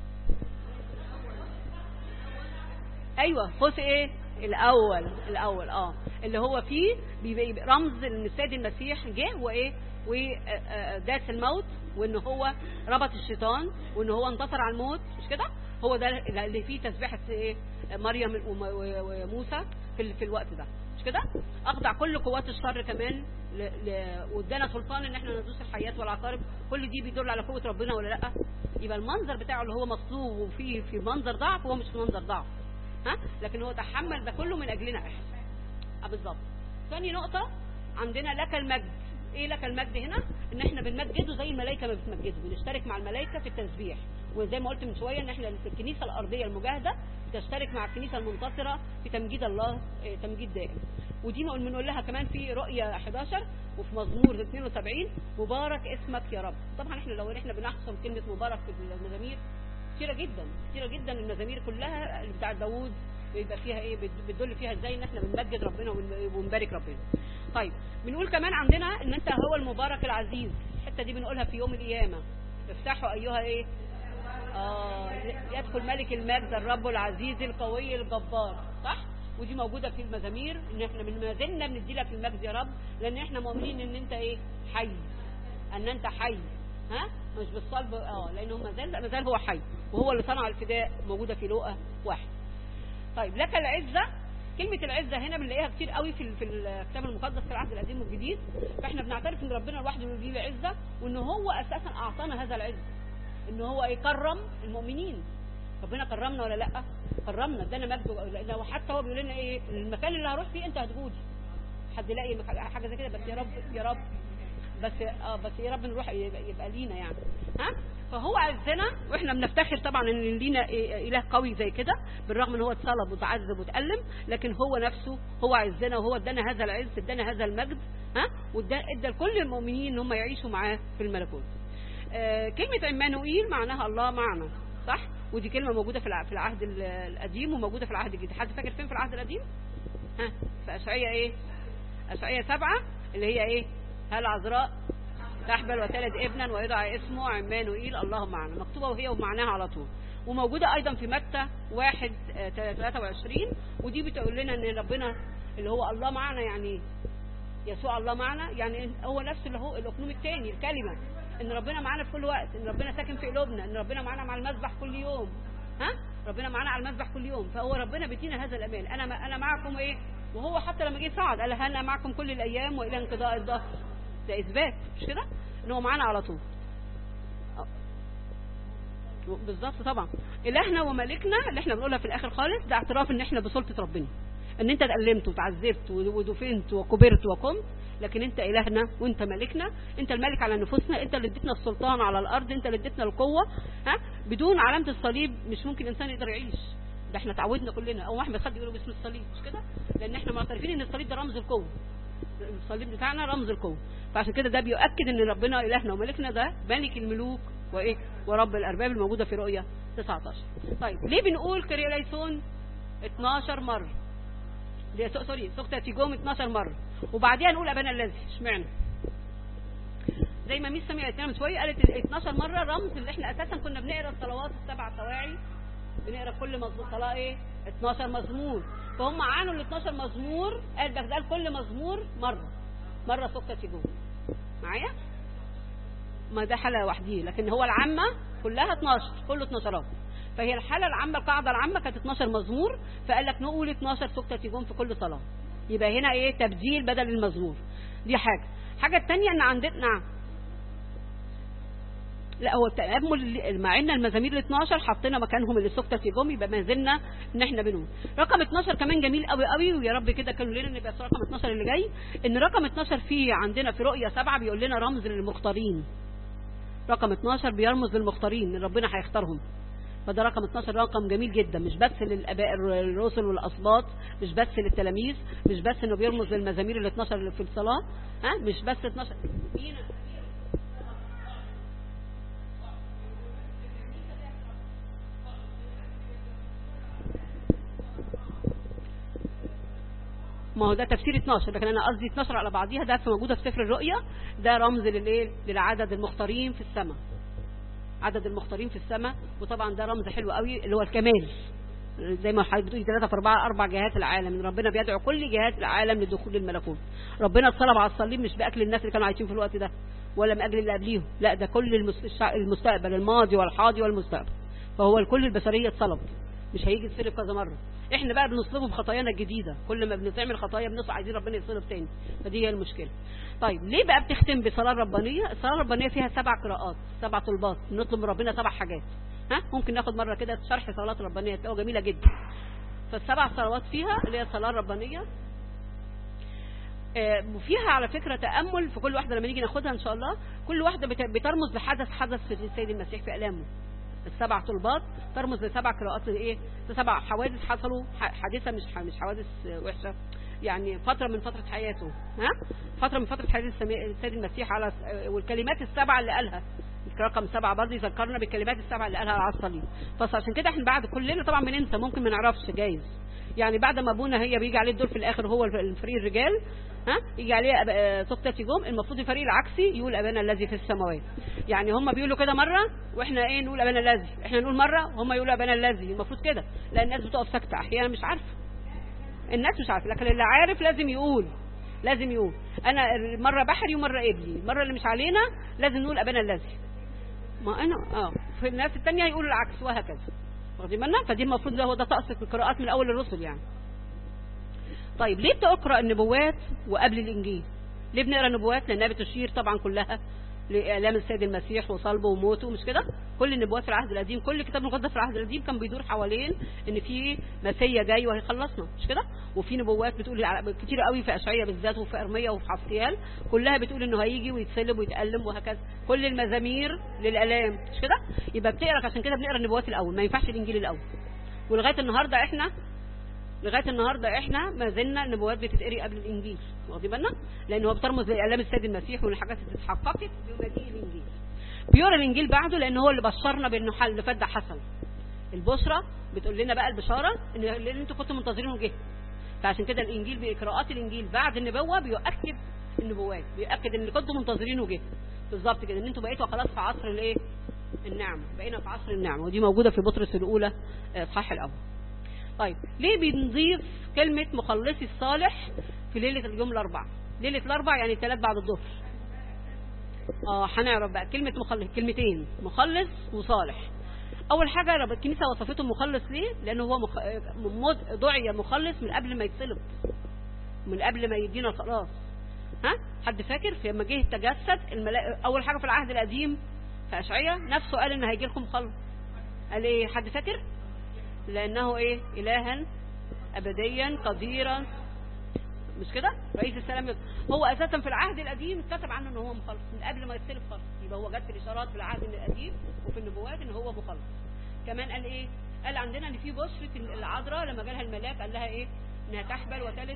ايوه فوس ايه الاول الاول اه اللي هو فيه بيبقى رمز ان السيد المسيح جه وايه وداس الموت وان هو ربط الشيطان وان هو انتصر على الموت مش كده هو ده اللي فيه تسبيحه ايه مريم وموسى في في الوقت ده مش كده اخضع كل قوات الشر كمان وادانا سلطان ان احنا ندوس الحيات والعقارب كل دي بيدل على قوه ربنا ولا لا يبقى المنظر بتاعه اللي هو مصلوب وفي في منظر ضعف هو مش في منظر ضعف ها لكن هو تحمل ده كله من اجلنا احنا اه بالظبط ثاني نقطه عندنا لك المجد ايه لك المجد هنا ان احنا بنمجده زي الملائكه ما بتمجده بنشترك مع الملائكه في التسبيح وزي ما قلت من شويه ان احنا في الكنيسه الارضيه المجاهده بتشترك مع الكنيسه المنتصره في تمجيد الله تمجيد دائم ودي بنقول لها كمان في رؤيا 11 وفي مزمور 72 مبارك اسمك يا رب طبعا احنا لو احنا بنحصل كلمه مبارك في المزامير كتيره جدا كتيره جدا المزامير كلها اللي بتاعت داوود بيبقى فيها ايه بتدل فيها ازاي ان احنا بنمجد ربنا ونبارك ربنا طيب بنقول كمان عندنا ان انت هو المبارك العزيز الحته دي بنقولها في يوم القيامه افتحوا ايها ايه اه يدخل ملك المجد الرب العزيز القوي الجبار صح ودي موجوده في المزامير ان احنا من ما زلنا بندي لك المجد يا رب لان احنا مؤمنين ان انت ايه حي ان انت حي ها مش بالصلب اه لانه ما زال ما زال هو حي وهو اللي صنع الفداء موجوده في لوقا واحد طيب لك العزه كلمة العزة هنا بنلاقيها كتير قوي في في الكتاب المقدس في العهد القديم والجديد فاحنا بنعترف ان ربنا لوحده اللي ليه العزة وان هو اساسا اعطانا هذا العز ان هو يكرم المؤمنين ربنا كرمنا ولا لا كرمنا ادانا مجد وحتى هو بيقول لنا ايه المكان اللي هروح فيه انت هتجودي حد يلاقي حاجه زي كده بس يا رب يا رب بس اه بس يا رب نروح يبقى, يبقى لينا يعني ها فهو عزنا واحنا بنفتخر طبعا ان لينا اله قوي زي كده بالرغم ان هو اتصلب وتعذب وتألم لكن هو نفسه هو عزنا وهو ادانا هذا العز ادانا هذا المجد ها وادى لكل المؤمنين ان هم يعيشوا معاه في الملكوت آه كلمة عمانوئيل معناها الله معنا صح ودي كلمة موجودة في في العهد القديم وموجودة في العهد الجديد حد فاكر فين في العهد القديم ها في أشعية ايه أشعية سبعة اللي هي ايه هل عذراء تحبل وتلد ابنا ويدعى اسمه عمانوئيل الله معنا مكتوبة وهي ومعناها على طول وموجودة أيضا في متى واحد 23 ودي بتقول لنا ان ربنا اللي هو الله معنا يعني يسوع الله معنا يعني هو نفس اللي هو الاقنوم الثاني الكلمة ان ربنا معانا في كل وقت ان ربنا ساكن في قلوبنا ان ربنا معانا مع المذبح كل يوم ها ربنا معانا على المذبح كل يوم فهو ربنا بيدينا هذا الامان انا انا معكم ايه وهو حتى لما جه صعد قال انا معكم كل الايام والى انقضاء الظهر ده اثبات مش كده ان هو معانا على طول بالظبط طبعا الهنا وملكنا اللي احنا بنقولها في الاخر خالص ده اعتراف ان احنا بسلطه ربنا ان انت اتألمت وتعذبت ودفنت وكبرت وقمت لكن انت الهنا وانت ملكنا انت الملك على نفوسنا انت اللي اديتنا السلطان على الارض انت اللي اديتنا القوه ها بدون علامه الصليب مش ممكن انسان يقدر يعيش ده احنا اتعودنا كلنا اول واحد خد يقولوا باسم الصليب مش كده لان احنا معترفين ان الصليب ده رمز القوه الصليب بتاعنا رمز القوه فعشان كده ده بيؤكد ان ربنا الهنا وملكنا ده ملك الملوك وايه ورب الارباب الموجوده في رؤيه 19 طيب ليه بنقول كريوليسون 12 مره دي سوري سقطة تيجوم 12 مرة وبعديها نقول أبانا الذي اشمعنى زي ما ميس سمية قالت لنا من شوية قالت ال 12 مرة رمز اللي احنا أساسا كنا بنقرا الصلوات السبع سواعي بنقرا كل مزمور صلاة ايه 12 مزمور فهم عانوا ال 12 مزمور قال ده قال كل مزمور مرة مرة سقطة تيجوم معايا ما ده حالة وحديه لكن هو العامة كلها 12 كله 12 فهي الحالة العامة القاعدة العامة كانت 12 مزمور فقال لك نقول 12 سكتة تيجون في كل صلاة يبقى هنا ايه تبديل بدل المزمور دي حاجة حاجة التانية ان عندنا نعم لا هو التأمل مع ان المزامير ال 12 حطينا مكانهم اللي سكتة تيجون يبقى ما زلنا ان احنا بنقول رقم 12 كمان جميل قوي قوي ويا رب كده كانوا لنا نبقى رقم 12 اللي جاي ان رقم 12 فيه عندنا في رؤية 7 بيقول لنا رمز للمختارين رقم 12 بيرمز للمختارين ان ربنا هيختارهم فده رقم 12 رقم جميل جدا مش بس للاباء الرسل والاسباط مش بس للتلاميذ مش بس انه بيرمز للمزامير ال 12 اللي في الصلاه ها مش بس 12 مين ما هو ده تفسير 12 لكن انا قصدي 12 على بعضيها ده موجوده في سفر الرؤيا ده رمز للايه للعدد المختارين في السماء عدد المختارين في السماء وطبعا ده رمز حلو قوي اللي هو الكمال زي ما حضرتك بتقولي ثلاثة في أربعة أربع جهات العالم إن ربنا بيدعو كل جهات العالم لدخول الملكوت ربنا اتصلب على الصليب مش بأكل الناس اللي كانوا عايشين في الوقت ده ولا من أجل اللي قبليهم لا ده كل المستقبل الماضي والحاضر والمستقبل فهو الكل البشرية اتصلب مش هيجي يتصلب كذا مرة احنا بقى بنصلبه بخطايانا الجديدة كل ما بنعمل خطايا بنصل عايزين ربنا يصلب تاني فدي هي المشكلة طيب ليه بقى بتختم بصلاة ربانية الصلاة الربانية فيها سبع قراءات سبع طلبات بنطلب من ربنا سبع حاجات ها ممكن ناخد مرة كده شرح صلاة ربانية تبقى جميلة جدا فالسبع صلوات فيها اللي هي الصلاة الربانية آه وفيها على فكرة تأمل في كل واحدة لما نيجي ناخدها إن شاء الله كل واحدة بترمز لحدث حدث في السيد المسيح في ألامه السبع طلبات ترمز لسبع قراءات ايه لسبع حوادث حصلوا حادثه مش مش حوادث وحشه يعني فتره من فتره حياته ها فتره من فتره حياه السيد المسيح على والكلمات السبعه اللي قالها رقم سبعة برضه يذكرنا بالكلمات السبعة اللي قالها على الصليب فعشان كده احنا بعد كلنا طبعا بننسى ممكن ما نعرفش جايز يعني بعد ما ابونا هي بيجي عليه الدور في الاخر هو الفريق الرجال ها يجي عليه سقطة يجوم المفروض الفريق العكسي يقول ابانا الذي في السماوات يعني هم بيقولوا كده مرة واحنا ايه نقول ابانا الذي احنا نقول مرة هم يقولوا ابانا الذي المفروض كده لان الناس بتقف ساكتة احيانا مش عارفة الناس مش عارفة لكن اللي عارف لازم يقول لازم يقول انا مرة بحري ومرة قبلي المرة اللي مش علينا لازم نقول ابانا الذي ما انا اه في الناس التانية يقولوا العكس وهكذا واخدين بالنا فدي المفروض ده هو ده طقس في القراءات من اول الرسل يعني طيب ليه بتقرا النبوات وقبل الانجيل ليه بنقرا النبوات لانها بتشير طبعا كلها لاعلام السيد المسيح وصلبه وموته مش كده كل النبوات في العهد القديم كل كتاب مقدس في العهد القديم كان بيدور حوالين ان في مسيا جاي وهيخلصنا مش كده وفي نبوات بتقول كتير قوي في اشعياء بالذات وفي ارميا وفي حسقيال كلها بتقول انه هيجي ويتصلب ويتالم وهكذا كل المزامير للالام مش كده يبقى بتقرا عشان كده بنقرا النبوات الاول ما ينفعش الانجيل الاول ولغايه النهارده احنا لغايه النهارده احنا ما زلنا النبوات بتتقري قبل الانجيل واخدين بالنا لان هو بترمز لاعلام السيد المسيح والحاجات اللي اتحققت بمجيء الانجيل بيقرا الانجيل بعده لان هو اللي بشرنا بانه حل اللي فات ده حصل البشرى بتقول لنا بقى البشاره ان اللي انتوا كنتوا منتظرينه جه فعشان كده الانجيل بقراءات الانجيل بعد النبوه بيؤكد النبوات بيؤكد ان اللي كنتوا منتظرينه جه بالظبط كده ان انتوا بقيتوا خلاص في عصر الايه النعمه بقينا في عصر النعمه ودي موجوده في بطرس الاولى اصحاح الاول طيب ليه بنضيف كلمة مخلصي الصالح في ليلة اليوم الأربعاء ليلة الأربعاء يعني ثلاث بعد الظهر اه هنعرف بقى كلمة مخلص كلمتين مخلص وصالح أول حاجة رب الكنيسة وصفته مخلص ليه لأنه هو مخ... مد... دعي مخلص من قبل ما يتصلب من قبل ما يدينا الخلاص ها حد فاكر في لما جه تجسد الملا... أول حاجة في العهد القديم في أشعية نفسه قال إن هيجي لكم مخلص قال ايه حد فاكر لانه ايه الها ابديا قديرا مش كده رئيس السلام هو اساسا في العهد القديم كتب عنه ان هو مخلص من قبل ما يستلف خالص يبقى هو جت الاشارات في العهد القديم وفي النبوات ان هو مخلص كمان قال ايه قال عندنا ان في بشرة العذراء لما جالها الملاك قال لها ايه انها تحبل وتلد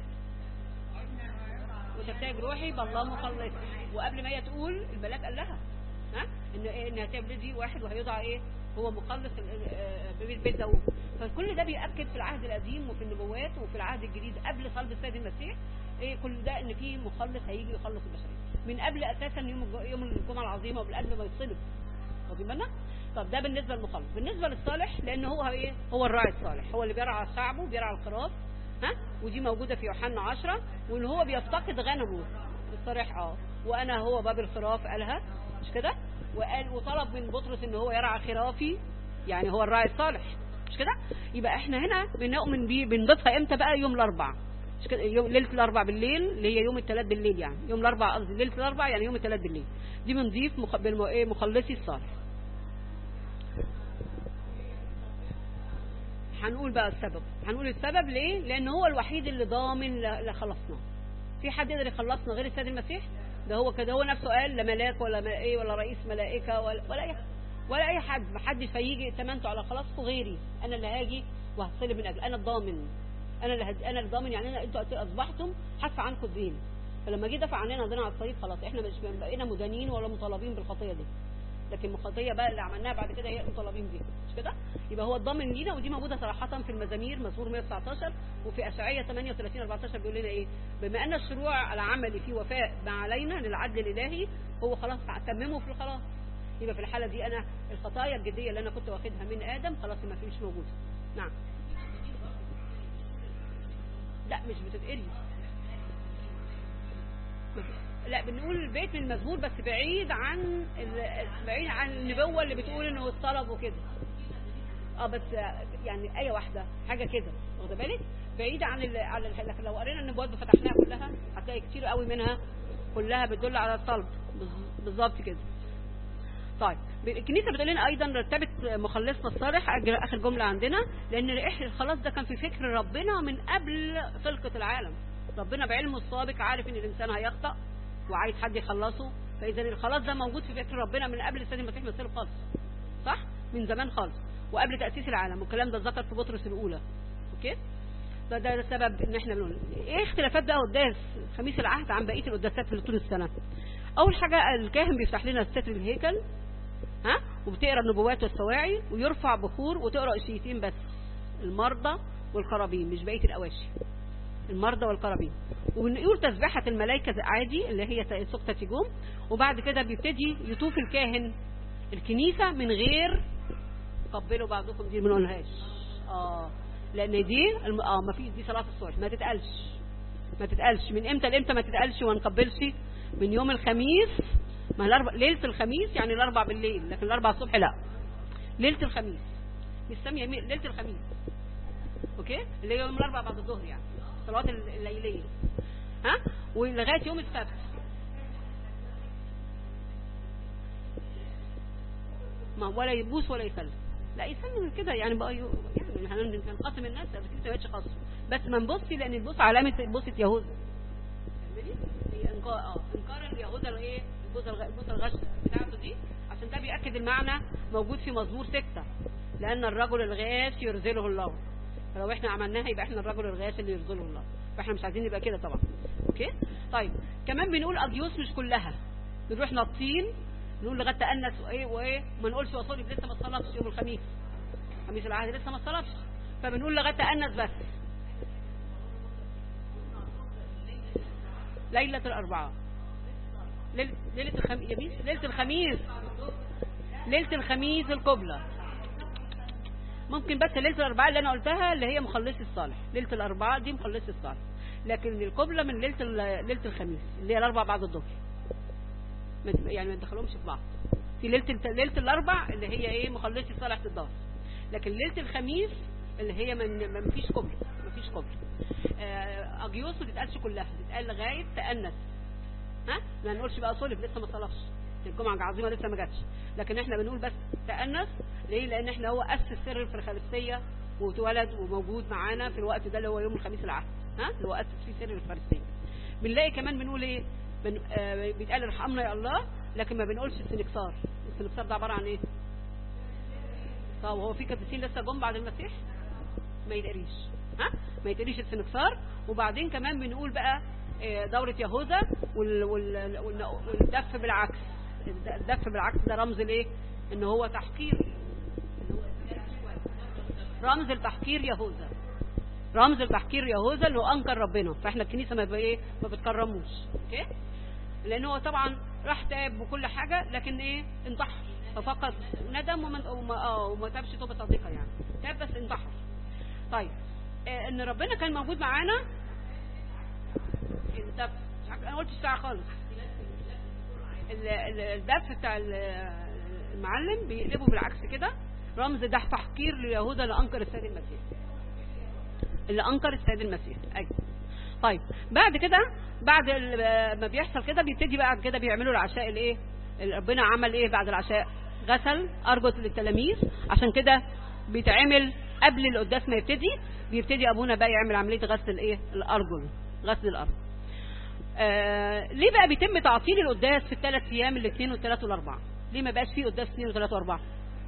وتبتهج روحي بالله مخلص وقبل ما هي تقول الملاك قال لها ها ان إيه انها تبلدي واحد وهيضع ايه هو مخلص بيت بيت داوود فكل ده بيأكد في العهد القديم وفي النبوات وفي العهد الجديد قبل صلب السيد المسيح ايه كل ده ان في مخلص هيجي يخلص البشريه من قبل اساسا يوم يوم الجمعه العظيمه ومن قبل ما يتصلب واخدين بالنا طب ده بالنسبه للمخلص بالنسبه للصالح لان هو ايه هو الراعي الصالح هو اللي بيرعى شعبه بيرعى الخراف ها ودي موجوده في يوحنا 10 وان هو بيفتقد غنمه الصريح اه وانا هو باب الخراف قالها مش كده وقال وطلب من بطرس ان هو يرعى خرافي يعني هو الراعي الصالح مش كده يبقى احنا هنا بنؤمن بيه بنضيفها امتى بقى يوم الاربع مش كده يوم ليله الاربع بالليل اللي هي يوم الثلاث بالليل يعني يوم الاربع قصدي ليله الاربع يعني يوم الثلاث بالليل دي بنضيف مخ... بالم... ايه مخلصي الصالح هنقول بقى السبب هنقول السبب ليه لان هو الوحيد اللي ضامن لخلصنا في حد يقدر يخلصنا غير السيد المسيح ده هو كده هو نفسه قال لا ملاك ولا ما ايه ولا رئيس ملائكه ولا ولا اي ولا اي حد ما حدش هيجي تمنته على خلاصكم غيري انا اللي هاجي وهصلب من اجل انا الضامن انا اللي هد... انا الضامن يعني انا انتوا اصبحتم حف عنكم الدين فلما جه دفع عننا ضنا على الصليب خلاص احنا مش بقينا مدانين ولا مطالبين بالخطيه دي لكن الخطيه بقى اللي عملناها بعد كده هي مطالبين بيها مش كده يبقى هو الضامن لينا ودي موجوده صراحه في المزامير مزمور 119 وفي اشعياء 38 14 بيقول لنا ايه بما ان الشروع العملي فيه وفاء ما علينا للعدل الالهي هو خلاص تممه في الخلاص يبقى في الحاله دي انا الخطايا الجديه اللي انا كنت واخدها من ادم خلاص ما فيش موجوده نعم لا مش بتتقري لا بنقول البيت من المزمور بس بعيد عن بعيد عن النبوه اللي بتقول انه الطلب وكده اه بس يعني ايه واحده حاجه كده واخده بالك بعيده عن ال... على ال... لكن لو قرينا النبوات وفتحناها كلها هتلاقي كتير قوي منها كلها بتدل على الطلب بالظبط كده طيب الكنيسه بتقول لنا ايضا رتبت مخلصنا الصالح اخر جمله عندنا لان الخلاص ده كان في فكر ربنا من قبل خلقه العالم ربنا بعلمه السابق عارف ان الانسان هيخطأ وعايز حد يخلصه فاذا الخلاص ده موجود في فكر ربنا من قبل السيد المسيح ما يصير خالص صح من زمان خالص وقبل تاسيس العالم والكلام ده ذكر في بطرس الاولى اوكي ده ده السبب ان احنا بنقول ايه اختلافات بقى قداس خميس العهد عن بقيه القداسات اللي طول السنه اول حاجه الكاهن بيفتح لنا ستر الهيكل ها وبتقرا النبوات والسواعي ويرفع بخور وتقرا اشيتين بس المرضى والقرابين مش بقيه الاواشي المرضى والقرابين ونقول تسبيحة الملائكة عادي اللي هي سقطة تجوم وبعد كده بيبتدي يطوف الكاهن الكنيسة من غير قبلوا بعضكم دي ما نقولهاش اه لان دي اه ما فيش دي صلاة الصبح ما تتقالش ما تتقالش من امتى لامتى ما تتقالش وما نقبلش من يوم الخميس ما الاربع ليله الخميس يعني الاربع بالليل لكن الاربع الصبح لا ليله الخميس مش ساميه ليله الخميس اوكي اللي هي يوم الاربع بعد الظهر يعني الصلوات الليليه ها ولغايه يوم السبت ما ولا يبوس ولا يسلم لا يسلم كده يعني بقى يعني هنقسم الناس بس كده ما بقتش خاصه بس ما نبصي لان البوس علامه بوسه يهوذا انكار اه انكار اليهوذا الايه البوسه الغش بتاعته دي عشان ده بياكد المعنى موجود في مزمور ستة لان الرجل الغاش يرزله الله فلو احنا عملناها يبقى احنا الرجل الغاش اللي يرزله الله فاحنا مش عايزين نبقى كده طبعا اوكي طيب كمان بنقول اجيوس مش كلها بنروح نطين نقول لغايه تأنس وايه وايه ما نقولش وصلب لسه ما اتصلبش يوم الخميس خميس العهد لسه ما اتصلبش فبنقول لغايه تأنس بس ليلة الأربعاء ليلة الخميس ليلة الخميس ليلة الخميس القبلة ممكن بس ليلة الأربعاء اللي أنا قلتها اللي هي مخلصي الصالح ليلة الأربعاء دي مخلصي الصالح لكن القبلة من ليلة ليلة الخميس اللي هي الأربع بعد الظهر يعني ما ندخلهمش في بعض في ليلة ليلة الأربع اللي هي إيه مخلصي الصالح في الظهر لكن ليلة الخميس اللي هي من ما فيش قبلة ما فيش قبلة أجيوس ما تتقالش كلها تتقال لغاية تأنس ها ما نقولش بقى صلب لسه ما صلبش الجمعة العظيمة لسه ما جاتش لكن احنا بنقول بس تأنس ليه لان احنا هو اسس سر الفرخارستيه واتولد وموجود معانا في الوقت ده اللي هو يوم الخميس العهد ها اللي هو اسس فيه سر الفرخارستيه بنلاقي كمان بنقول ايه بن... آه بيتقال ارحمنا يا الله لكن ما بنقولش السنكسار السنكسار ده عباره عن ايه طب هو في قديسين لسه جم بعد المسيح ما يتقريش ها ما يتقريش السنكسار وبعدين كمان بنقول بقى آه، دورة يهوذا وال... وال... وال... والدف بالعكس الدف بالعكس ده رمز الايه ان هو تحقير رمز التحقير يهوذا رمز التحقير يهوذا اللي هو انكر ربنا فاحنا الكنيسه ما بقى ايه ما بتكرموش اوكي لان هو طبعا راح تاب وكل حاجه لكن ايه انتحر ففقد ندم وما وما, آه وما تابش توبه صادقه يعني تاب بس انتحر طيب آه ان ربنا كان موجود معانا الدف مش عارف- انا قلت الساعه خالص ال- ال- الدف بتاع ال- المعلم بيقلبه بالعكس كده رمز ده تحقير ليهوذا اللي انكر السيد المسيح اللي انكر السيد المسيح ايوه طيب بعد كده بعد ال- ما بيحصل كده بيبتدي بعد كده بيعملوا العشاء الايه اللي ربنا عمل ايه بعد العشاء غسل ارجل للتلاميذ عشان كده بيتعمل قبل القداس ما يبتدي بيبتدي ابونا بقى يعمل عمليه غسل الايه الارجل غسل الارجل آه ليه بقى بيتم تعطيل القداس في الثلاث ايام الاثنين والثلاث والاربعه ليه ما بقاش فيه قداس اثنين وثلاث واربعه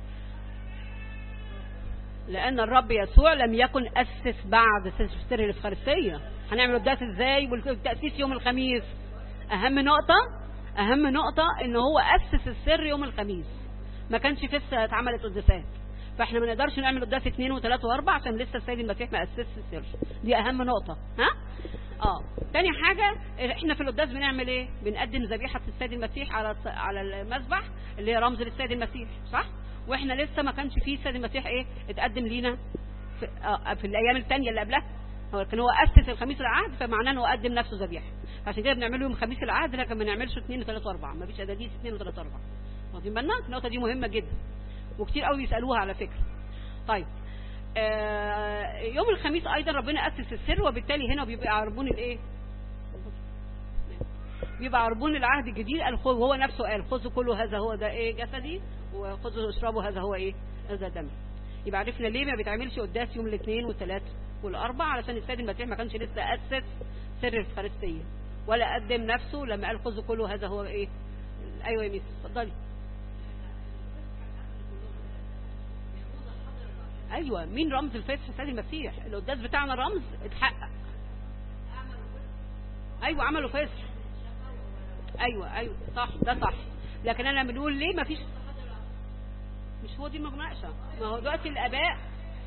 لأن الرب يسوع لم يكن أسس بعد سر الإفخارستية هنعمل قداس إزاي والتأسيس يوم الخميس أهم نقطة أهم نقطة إن هو أسس السر يوم الخميس ما كانش لسه اتعملت قداسات فاحنا ما نقدرش نعمل قداس اثنين وثلاثة واربعة عشان لسه السيد المسيح ما أسسش السر دي أهم نقطة ها اه تاني حاجة احنا في القداس بنعمل ايه بنقدم ذبيحة السيد المسيح على على المذبح اللي هي رمز للسيد المسيح صح واحنا لسه ما كانش فيه السيد المسيح ايه اتقدم لينا في, آه في الايام الثانيه اللي قبلها هو كان هو اسس الخميس العهد فمعناه انه قدم نفسه ذبيحه عشان كده بنعمله يوم خميس العهد لكن ما نعملش اثنين وثلاثة واربعة ما فيش اداديس اثنين وثلاثة واربعة واخدين بالنا النقطه دي مهمه جدا وكتير قوي بيسالوها على فكره طيب آه يوم الخميس ايضا ربنا اسس السر وبالتالي هنا بيبقى عربون الايه بيبقى عربون العهد الجديد قال خذ وهو نفسه قال خذوا كله هذا هو ده ايه جسدي وخذوا واشربوا هذا هو ايه هذا دمي يبقى عرفنا ليه ما بيتعملش قداس يوم الاثنين والثلاث والاربع علشان السيد المسيح ما كانش لسه اسس سر الفارسيه ولا قدم نفسه لما قال خذوا كله هذا هو ايه ايوه يا ميس اتفضلي ايوه مين رمز الفاتح السيد المسيح القداس بتاعنا رمز اتحقق ايوه عملوا فسح ايوه ايوه صح ده صح لكن انا بنقول ليه ما فيش مش هو دي المناقشه ما هو دلوقتي الاباء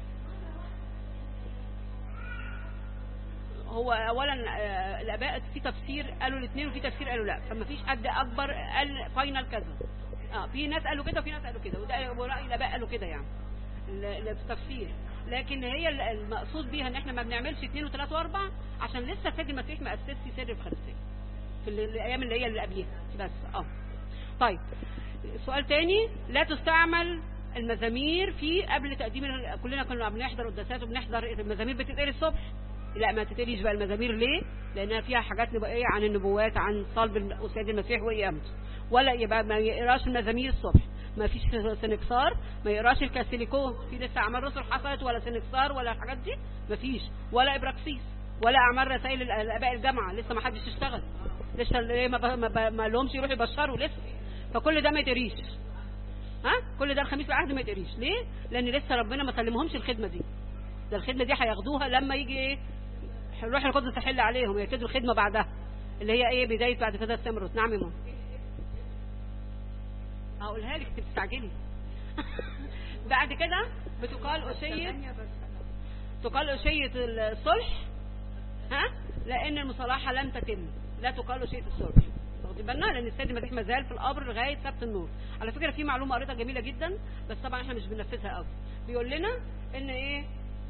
هو اولا آه، الاباء في تفسير قالوا الاثنين وفي تفسير قالوا لا فما فيش حد اكبر قال فاينل كذا اه في ناس قالوا كده وفي ناس قالوا كده وده راي الاباء قالوا كده يعني ال- ال- في التفسير لكن هي ال- المقصود بيها ان احنا ما بنعملش اثنين وثلاثه واربعه عشان لسه السيد المسيح ما اسسش سر الخمسين في ال- الايام اللي هي اللي قبليها بس اه طيب سؤال تاني لا تستعمل المزامير في قبل تقديم ال- كلنا كنا بنحضر قداسات وبنحضر المزامير بتتقري الصبح لا ما تتقريش بقى المزامير ليه لانها فيها حاجات نبويه عن النبوات عن صلب الم- السيد المسيح وقيامته ولا يبقى ما يقراش المزامير الصبح ما فيش سنكسار ما يقراش الكاثوليكون في لسه اعمال رسل حصلت ولا سنكسار ولا الحاجات دي ما فيش ولا ابراكسيس ولا اعمال رسائل ال- الاباء الجامعه لسه ما حدش اشتغل لسه اللي ما, ب- ما, ب- ما لهمش يروحوا يبشروا لسه فكل ده ما يتقريش ها كل ده الخميس العهد ما يتقريش ليه لان لسه ربنا ما سلمهمش الخدمه دي ده الخدمه دي هياخدوها لما يجي ايه الروح القدس تحل عليهم يبتدوا الخدمه بعدها اللي هي ايه بدايه بعد كده استمرت نعم يا ماما هقولها لك انت بتستعجلي بعد كده بتقال أشية تقال أشية الصلح ها لأن المصالحة لم تتم لا تقال أشية الصلح واخدين بالنا لأن السيد المسيح ما زال في القبر لغاية سبت النور على فكرة في معلومة قريتها جميلة جدا بس طبعا احنا مش بننفذها قوي بيقول لنا ان ايه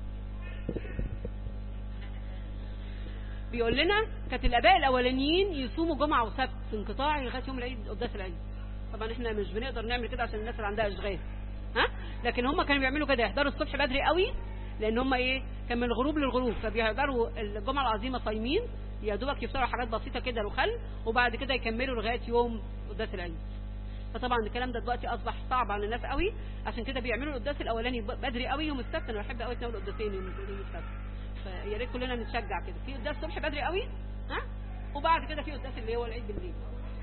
بيقول لنا كانت الاباء الاولانيين يصوموا جمعه وسبت انقطاعي لغايه يوم العيد قداس العيد طبعا احنا مش بنقدر نعمل كده عشان الناس اللي عندها اشغال ها لكن هم كانوا بيعملوا كده يحضروا الصبح بدري قوي لان هم ايه كان من الغروب للغروب فبيحضروا الجمعه العظيمه صايمين يا دوبك يفطروا حاجات بسيطه كده وخل وبعد كده يكملوا لغايه يوم قداس العيد فطبعا الكلام ده دلوقتي اصبح صعب على الناس قوي عشان كده بيعملوا القداس الاولاني ب- بدري قوي يوم السبت انا بحب قوي اتناول القداسين يوم يوم السبت فيا ريت كلنا نتشجع كده في قداس الصبح بدري قوي ها وبعد كده في قداس اللي هو العيد بالليل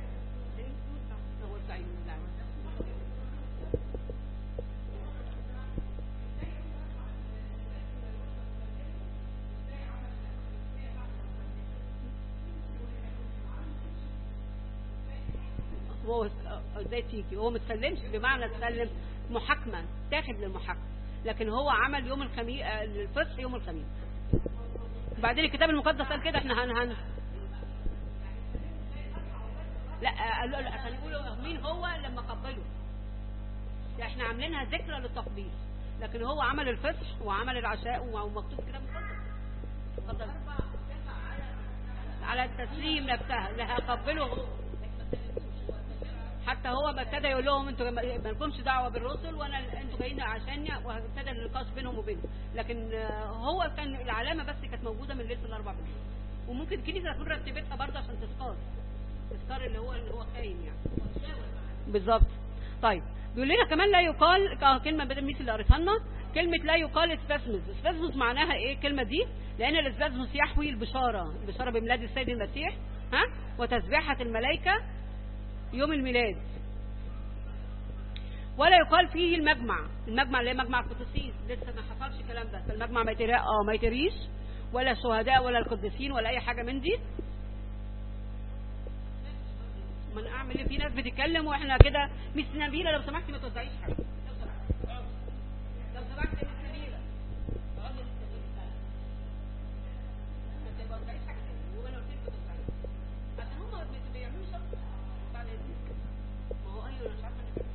هو السعيد من الله. هو ازاي تيجي هو ما تسلمش بمعنى تسلم محاكمه تاخد للمحاكمه لكن هو عمل يوم الخميس الفصح يوم الخميس وبعدين الكتاب المقدس قال كده احنا هن هن لا قالوا لا عشان يقولوا مين هو لما قبله لا احنا عاملينها ذكرى للتقديس لكن هو عمل الفصح وعمل العشاء ومكتوب كده مقدس اتفضل على التسليم نفسها لا هقبله حتى هو ما ابتدى يقول لهم انتوا ما ما لكمش دعوه بالرسل وانا انتوا جايين عشاني وابتدى النقاش بينهم وبينه لكن آه، هو كان العلامه بس كانت موجوده من ليله الاربع بالليل وممكن الكنيسه تكون رتبتها برضه عشان تذكار تذكار اللي هو اللي هو خاين يعني بالظبط طيب بيقول لنا كمان لا يقال اه كلمه بدل ميس اللي قريتها لنا كلمه لا يقال اسباسموس اسباسموس معناها ايه الكلمه دي لان الاسباسموس يحوي البشاره البشاره بميلاد السيد المسيح ها وتسبيحه الملائكه يوم الميلاد ولا يقال فيه المجمع المجمع اللي هي مجمع القديسين لسه ما حصلش الكلام ده فالمجمع ما يترا اه ما يتريش ولا الشهداء ولا القديسين ولا اي حاجه من دي ما انا اعمل ايه في ناس بتتكلم واحنا كده مس نبيله لو سمحتي ما توزعيش حاجه لو سمحتي اقعدي. لو سمحتي يا مس نبيله اقعدي يا مس نبيلة. ما توزعيش حاجه تاني وانا قلت لك ما توزعيش عشان هم بي- بيعملوا شرط بعد اذنك ما هو ايوه انا مش عارفه انك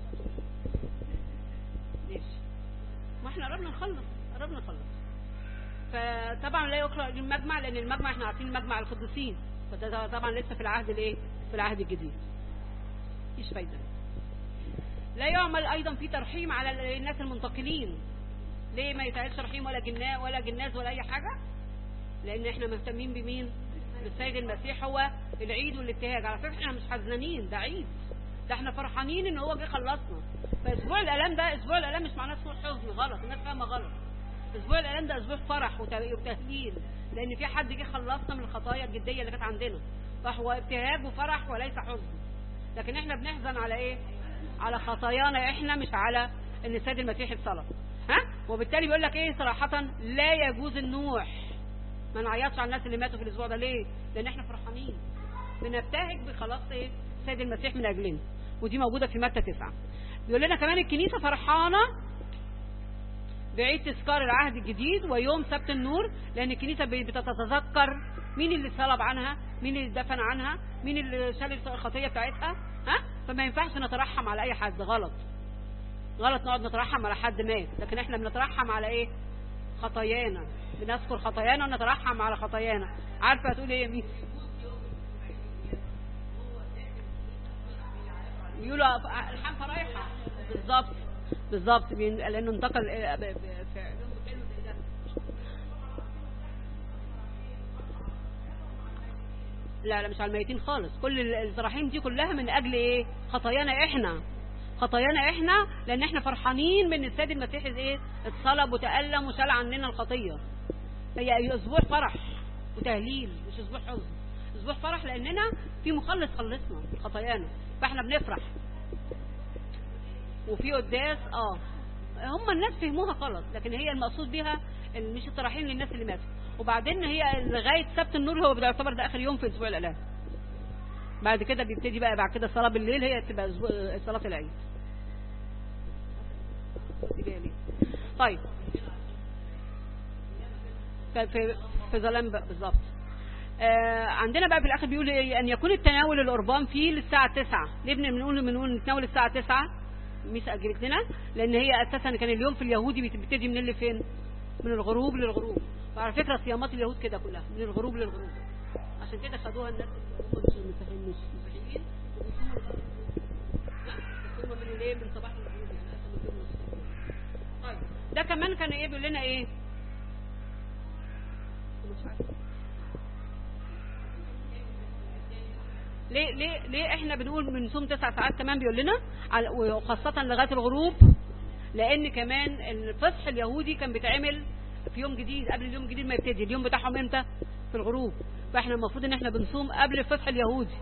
ماشي ما احنا قربنا نخلص قربنا نخلص فطبعا لا يقرأ المجمع لان المجمع احنا عارفين المجمع القديسين فده طبعا لسه في العهد الايه في العهد الجديد مفيش فايده لا يعمل ايضا في ترحيم على الناس المنتقلين ليه ما يتعملش ترحيم ولا جناء ولا جناز ولا اي حاجه لان احنا مهتمين بمين بالسيد المسيح هو العيد والابتهاج على فكره احنا مش حزنانين ده عيد ده احنا فرحانين ان هو جه خلصنا فاسبوع الالام ده اسبوع الالام مش معناه اسبوع حزن غلط الناس فاهمه غلط اسبوع الالام ده اسبوع فرح وت- وتهليل لان في حد جه خلصنا من الخطايا الجديه اللي كانت عندنا فهو ابتهاج وفرح وليس حزن لكن احنا بنحزن على ايه على خطايانا احنا مش على ان السيد المسيح اتصلب ها وبالتالي بيقول لك ايه صراحه لا يجوز النوح ما نعيطش على الناس اللي ماتوا في الاسبوع ده ليه لان احنا فرحانين بنبتهج بخلاص ايه السيد المسيح من اجلنا ودي موجوده في متى تسعة بيقول لنا كمان الكنيسه فرحانه بعيد تذكار العهد الجديد ويوم سبت النور لان الكنيسه بتتذكر مين اللي صلب عنها مين اللي دفن عنها مين اللي شال الخطيه بتاعتها ها فما ينفعش نترحم على اي حد غلط غلط نقعد نترحم على حد مات لكن احنا بنترحم على ايه خطايانا بنذكر خطايانا ونترحم على خطايانا عارفه هتقول ايه يا مين يقولوا الحان فرايحه بالظبط بالظبط بين- لانه انتقل إلى- ب- ب- في علوم حلو زي ده. لا لا مش على الميتين خالص كل ال- التراحيم دي كلها من اجل ايه خطايانا احنا خطايانا احنا لان احنا فرحانين من السيد المسيح ايه اتصلب وتألم وشال عننا الخطيه هي اسبوع فرح وتهليل مش اسبوع حزن اسبوع فرح لاننا في مخلص خلصنا من خطايانا فاحنا بنفرح وفي قداس اه هم الناس فهموها غلط لكن هي المقصود بيها ال- مش التراحيم للناس اللي ماتوا وبعدين هي لغايه سبت النور هو بيعتبر ده اخر يوم في اسبوع الالام بعد كده بيبتدي بقى بعد كده صلاه بالليل هي تبقى أسبوع- صلاه العيد خدي بالي. طيب في في, في ظلام بقى بالظبط آه عندنا بقى في الاخر بيقول إيه؟ ان يكون التناول القربان فيه للساعه 9 ليه بن- بنقول بنقول نتناول الساعه 9 ميس اجلت لنا لان هي اساسا كان اليوم في اليهودي بتبتدي من اللي فين من الغروب للغروب وعلى فكره صيامات اليهود كده كلها من الغروب للغروب عشان كده خدوها الناس اللي هم مش المسيحيين مش المسيحيين وبيصوموا لغاية لا بس هم من الايه من صباح الغروب يعني اصلا من يوم نص طيب ده كمان كان ايه بيقول لنا ايه مش عارفه ليه ليه ليه احنا بنقول بنصوم تسع ساعات كمان بيقول لنا على- وخاصة لغاية الغروب لان كمان الفصح اليهودي كان بيتعمل في يوم جديد قبل اليوم الجديد ما يبتدي اليوم بتاعهم امتى في الغروب فاحنا المفروض ان احنا بنصوم قبل الفصح اليهودي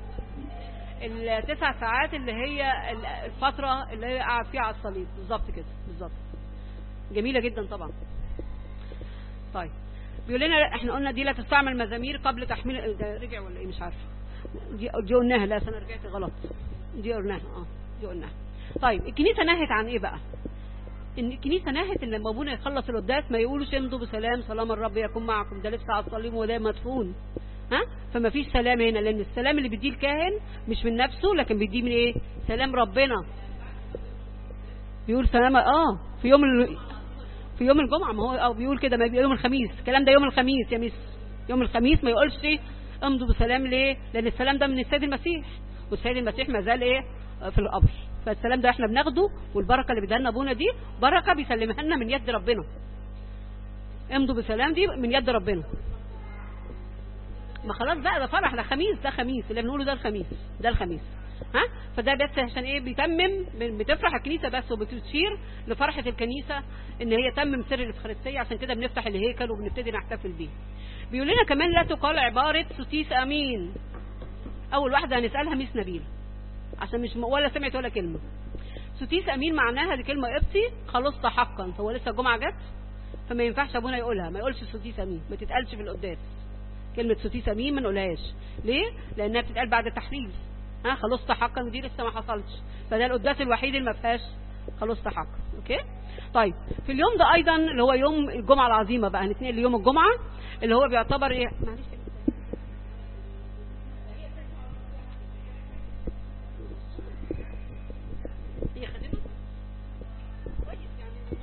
التسع ساعات اللي هي ال- الفترة اللي هي قاعد فيها على الصليب بالظبط كده بالظبط جميلة جدا طبعا طيب بيقول لنا احنا قلنا دي لا تستعمل مزامير قبل تحميل ده رجع ولا ايه مش عارفه دي, دي قلناها لا انا رجعت غلط دي قلناها اه دي قلناها طيب الكنيسه نهت عن ايه بقى ان الكنيسه نهت ان لما ابونا يخلص القداس ما يقولوش امضوا بسلام سلام الرب يكون معكم ده لسه على الصليب وده مدفون ها فما فيش سلام هنا لان السلام اللي بيديه الكاهن مش من نفسه لكن بيديه من ايه سلام ربنا بيقول سلام اه في يوم ال... في يوم الجمعة ما هو أو بيقول كده ما بيقول يوم الخميس الكلام ده يوم الخميس يا مس يوم الخميس ما يقولش ايه امضوا بسلام ليه لأن السلام ده من السيد المسيح والسيد المسيح ما زال ايه آه، في القبر فالسلام ده احنا بناخده والبركة اللي بيديها لنا ابونا دي بركة بيسلمها لنا من يد ربنا امضوا بسلام دي من يد ربنا ما خلاص بقى ده فرح ده خميس ده خميس اللي بنقوله ده الخميس ده الخميس ها فده بس عشان ايه بيتمم بتفرح الكنيسه بس وبتشير لفرحه الكنيسه ان هي تمم سر الافخارستيه عشان كده بنفتح الهيكل وبنبتدي نحتفل بيه بيقول لنا كمان لا تقال عباره سوتيس امين اول واحده هنسالها ميس نبيل عشان مش ولا سمعت ولا كلمه سوتيس امين معناها دي كلمه قبطي خلصت حقا هو لسه الجمعه جت فما ينفعش ابونا يقولها ما يقولش سوتيس امين ما تتقالش في القداس كلمة سوتيس امين ما نقولهاش ليه لانها بتتقال بعد التحريف ها خلصت حقا ودي لسه ما حصلش فده القداس الوحيد اللي ما فيهاش خلصت حقا اوكي طيب في اليوم ده ايضا اللي هو يوم الجمعه العظيمه بقى هنتنقل ليوم الجمعه اللي هو بيعتبر ايه معلش هي خدته كويس يعني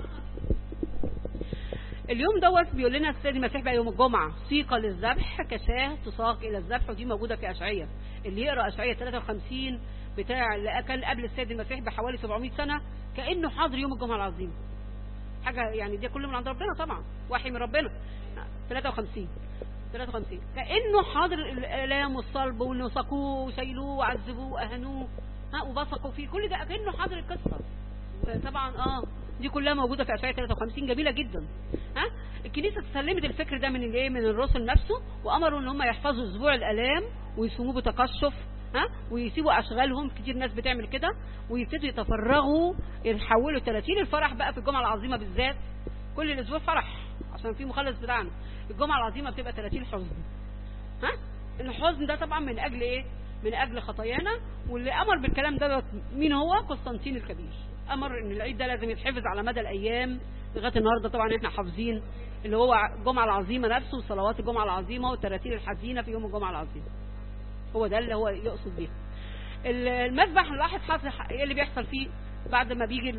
اليوم دوت بيقول لنا السيد المسيح بقى يوم الجمعة سيقة للذبح كشاة تساق إلى الذبح ودي موجودة في أشعية اللي يقرأ أشعية 53 بتاع اللي كان قبل السيد المسيح بحوالي 700 سنة كأنه حاضر يوم الجمعة العظيم حاجة يعني دي كله من عند ربنا طبعا وحي من ربنا 53 53 كأنه حاضر الآلام والصلب واللي سقوه وشيلوه وعذبوه وأهنوه ها وبصقوا فيه كل ده كأنه حاضر القصة طبعا اه دي كلها موجوده في اشعياء 53 جميله جدا ها الكنيسه سلمت الفكر ده من الايه من الرسل نفسه وامروا ان هم يحفظوا اسبوع الالام ويصوموه بتقشف ها ويسيبوا اشغالهم كتير ناس بتعمل كده ويبتدوا يتفرغوا يحولوا 30 الفرح بقى في الجمعه العظيمه بالذات كل الاسبوع فرح عشان في مخلص بتاعنا الجمعه العظيمه بتبقى 30 حزن ها الحزن ده طبعا من اجل ايه من اجل خطايانا واللي امر بالكلام ده مين هو قسطنطين الكبير امر ان العيد ده لازم يتحفظ على مدى الايام لغايه النهارده طبعا احنا حافظين اللي هو الجمعه العظيمه نفسه وصلوات الجمعه العظيمه والتراتيل الحزينه في يوم الجمعه العظيمه هو ده اللي هو يقصد بيه المذبح نلاحظ حاصل ايه اللي بيحصل فيه بعد ما بيجي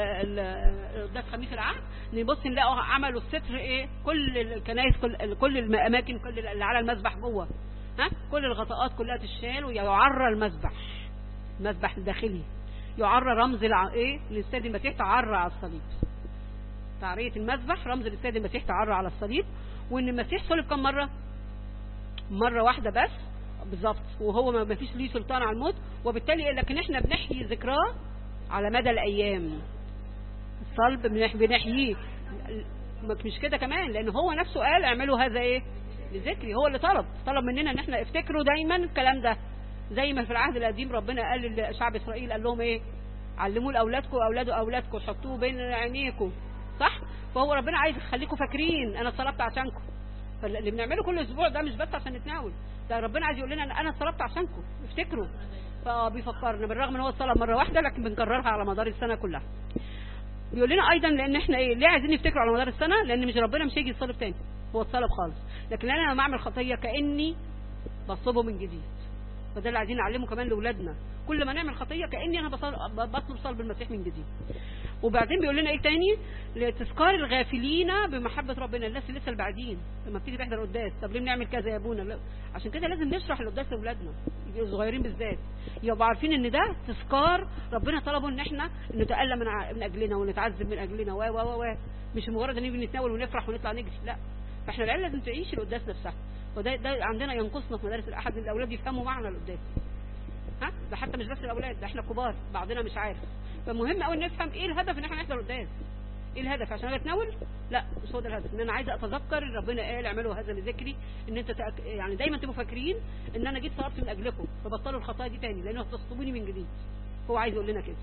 ده خميس العهد نبص نلاقوا عملوا الستر ايه كل الكنائس كل, كل الاماكن كل اللي على المذبح جوه ها كل الغطاءات كلها تشال ويعرى المذبح المذبح الداخلي يعرى رمز الع... ايه للسيد المسيح تعرى على الصليب تعرية المذبح رمز للسيد المسيح تعرى على الصليب وان المسيح صلب كم مرة مرة واحدة بس بالظبط وهو ما فيش ليه سلطان على الموت وبالتالي لكن احنا بنحيي ذكراه على مدى الايام الصلب بنحييه مش كده كمان لان هو نفسه قال اعملوا هذا ايه لذكري هو اللي طلب طلب مننا ان احنا افتكروا دايما الكلام ده زي ما في العهد القديم ربنا قال لشعب اسرائيل قال لهم ايه علموه لاولادكم واولاد اولادكم حطوه بين عينيكم صح فهو ربنا عايز يخليكم فاكرين انا صلبت عشانكم فاللي بنعمله كل اسبوع ده مش بس عشان نتناول ده ربنا عايز يقول لنا ان انا صلبت عشانكم افتكروا فبيفكرنا بالرغم ان هو صلب مره واحده لكن بنكررها على مدار السنه كلها بيقول لنا ايضا لان احنا ايه ليه عايزين نفتكروا على مدار السنه لان مش ربنا مش هيجي يصلب تاني هو اتصلب خالص لكن انا لما اعمل خطيه كاني بصلبه من جديد فده اللي عايزين نعلمه كمان لاولادنا كل ما نعمل خطيه كاني انا بطلب صلب المسيح من جديد وبعدين بيقول لنا ايه تاني لتذكار الغافلين بمحبه ربنا الناس لسه البعدين لما بتيجي تحضر قداس طب ليه بنعمل كذا يا ابونا لا. عشان كده لازم نشرح القداس لاولادنا الصغيرين بالذات يبقوا عارفين ان ده تذكار ربنا طلبه ان احنا نتالم من, من اجلنا ونتعذب من اجلنا و و و مش مجرد ان نيجي نتناول ونفرح ونطلع نجري لا فاحنا العيال لازم تعيش القداس نفسها وده ده عندنا ينقصنا في مدارس الاحد إن الاولاد يفهموا معنى القداس ها ده حتى مش بس الاولاد ده احنا كبار بعضنا مش عارف فمهم قوي نفهم ايه الهدف ان احنا نحضر القداس ايه الهدف عشان انا بتناول لا مش هو ده الهدف ان انا عايزه اتذكر ربنا قال اعملوا هذا لذكري ان انت تأك... يعني دايما تبقوا فاكرين ان انا جيت صلبت من اجلكم فبطلوا الخطايا دي تاني لانه هتصطبوني من جديد هو عايز يقول لنا كده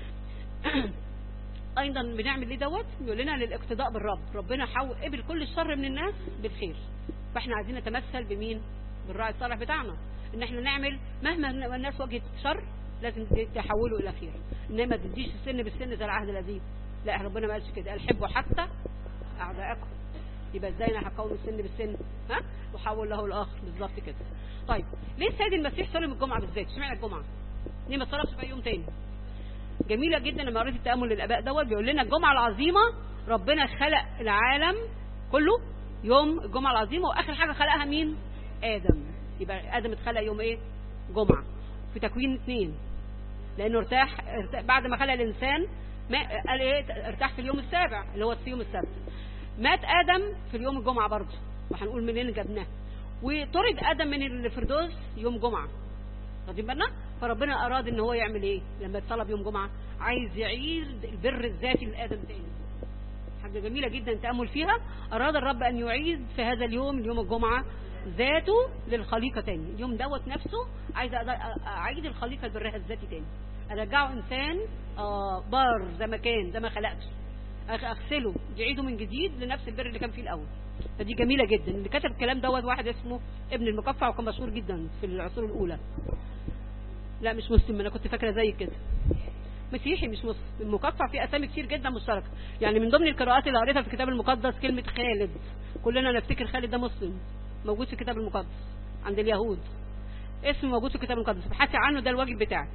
ايضا بنعمل ليه دوت بيقول لنا للاقتداء بالرب ربنا حاول قبل كل الشر من الناس بالخير فاحنا عايزين نتمثل بمين بالراعي الصالح بتاعنا ان احنا نعمل مهما الناس واجهت شر لازم تحوله الى خير انما ما تديش السن بالسن زي العهد القديم لا ربنا ما قالش كده قال حبوا حتى اعدائكم يبقى ازاي انا هقوم السن بالسن ها وحول له الاخر بالظبط كده طيب ليه السيد المسيح صلب الجمعه بالذات اشمعنى الجمعه ليه ما صلبش في اي يوم تاني جميله جدا لما قريت التامل للاباء دوت بيقول لنا الجمعه العظيمه ربنا خلق العالم كله يوم الجمعه العظيمه واخر حاجه خلقها مين ادم يبقى ادم اتخلق يوم ايه جمعه في تكوين اثنين لانه ارتاح, ارتاح بعد ما خلق الانسان ما قال ايه ارتاح في اليوم السابع اللي هو في يوم السبت مات ادم في اليوم الجمعه برضه وهنقول منين جبناه وطرد ادم من الفردوس يوم جمعه واخدين بالنا فربنا اراد ان هو يعمل ايه لما اتصلب يوم جمعه عايز يعيد البر الذاتي لادم تاني حاجه جميله جدا تامل فيها اراد الرب ان يعيد في هذا اليوم اليوم الجمعه ذاته للخليقه تاني اليوم دوت نفسه عايز اعيد الخليقه لبرها الذاتي تاني ارجعه انسان آه بار زي ما كان زي ما خلقته اغسله يعيده من جديد لنفس البر اللي كان فيه الاول فدي جميله جدا اللي كتب الكلام دوت واحد اسمه ابن المقفع وكان مشهور جدا في العصور الاولى لا مش مسلم انا كنت فاكره زي كده مسيحي مش مسلم المقفع فيه اسامي كتير جدا مشتركه يعني من ضمن القراءات اللي قريتها في الكتاب المقدس كلمه خالد كلنا نفتكر خالد ده مسلم موجود في الكتاب المقدس عند اليهود اسم موجود في الكتاب المقدس ابحثي عنه ده الواجب بتاعك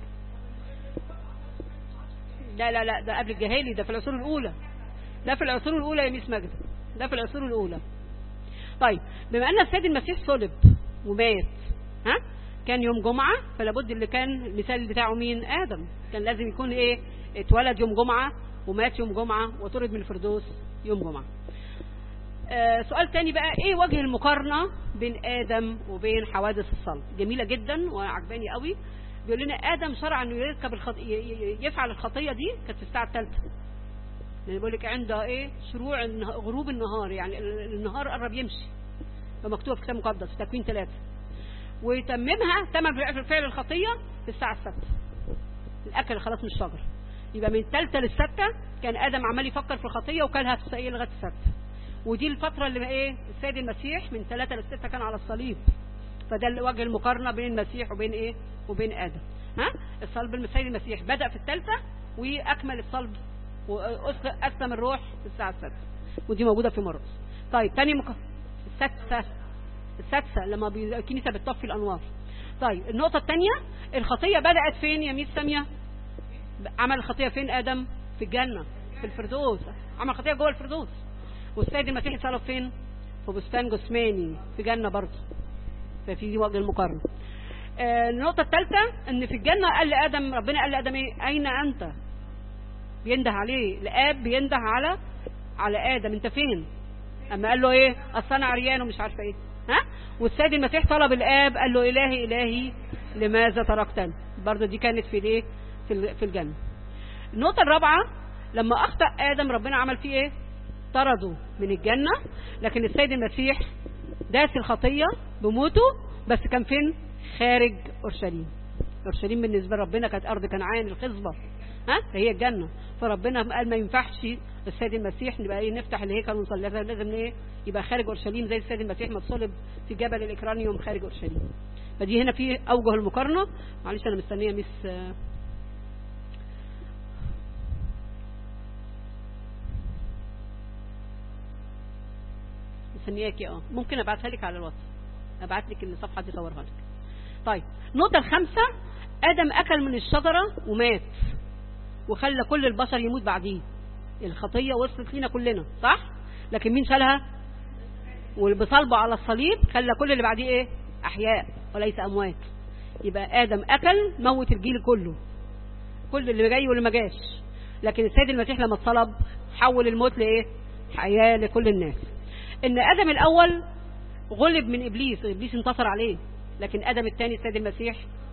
لا لا لا ده قبل الجهالي ده في العصور الأولى ده في العصور الأولى يا ميس ماجدة ده في العصور الأولى طيب بما أن السيد المسيح صلب ومات ها كان يوم جمعة فلابد اللي كان المثال بتاعه مين آدم كان لازم يكون إيه اتولد يوم جمعة ومات يوم جمعة وطرد من الفردوس يوم جمعة آه سؤال تاني بقى ايه وجه المقارنة بين آدم وبين حوادث الصلب جميلة جدا وعجباني قوي بيقول لنا آدم شرع انه يركب الخط... يفعل الخطية دي كانت في الساعة الثالثة يعني بيقول لك عند ايه شروع النه... غروب النهار يعني النهار قرب يمشي فمكتوب في كتاب مقدس في تكوين ثلاثة ويتممها تم فعل الخطية في الساعة السادسة الأكل خلاص من الشجر يبقى من الثالثة للستة كان آدم عمال يفكر في الخطية وكلها تسقيه لغاية الستة ودي الفترة اللي ايه السيد المسيح من ثلاثة للستة كان على الصليب فده وجه المقارنة بين المسيح وبين ايه وبين آدم ها الصلب السيد المسيح بدأ في الثالثة وأكمل الصلب وأسلم الروح في الساعة السادسة ودي موجودة في مرقس طيب تاني مك... السادسة السادسة لما الكنيسة بتطفي الأنوار طيب النقطة الثانية الخطية بدأت فين يا ميس سامية عمل الخطية فين آدم في الجنة في الفردوس عمل خطية جوه الفردوس والسيد المسيح اتصلب فين في بستان جثماني في جنة برضه ففي وجه المقارنة آه النقطة الثالثة ان في الجنة قال لآدم ربنا قال لآدم ايه اين انت بينده عليه الاب بينده على على آدم انت فين اما قال له ايه اصل انا عريان ومش عارفه ايه ها والسيد المسيح طلب الاب قال له الهي الهي لماذا تركتني برضه دي كانت في الايه في في الجنه النقطه الرابعه لما اخطا ادم ربنا عمل فيه ايه طرده من الجنه لكن السيد المسيح داس الخطيه بموته بس كان فين خارج اورشليم اورشليم بالنسبه لربنا كانت ارض كنعان الخصبه ها هي الجنه فربنا قال ما ينفعش السيد المسيح نبقى ايه نفتح الهيكل ونصلي لازم ايه يبقى خارج اورشليم زي السيد المسيح ما اتصلب في جبل الاكرانيوم خارج اورشليم فدي هنا في اوجه المقارنه معلش انا مستنيه مس مستنياكي اه ممكن ابعتها لك على الواتس ابعت لك الصفحه دي اصورها لك طيب النقطه الخامسه ادم اكل من الشجره ومات وخلى كل البشر يموت بعديه الخطيه وصلت لينا كلنا صح لكن مين شالها وبصلبه على الصليب خلى كل اللي بعديه ايه احياء وليس اموات يبقى ادم اكل موت الجيل كله كل اللي جاي واللي ما جاش لكن السيد المسيح لما اتصلب حول الموت لايه حياه لكل الناس ان ادم الاول غلب من ابليس ابليس انتصر عليه لكن ادم الثاني السيد المسيح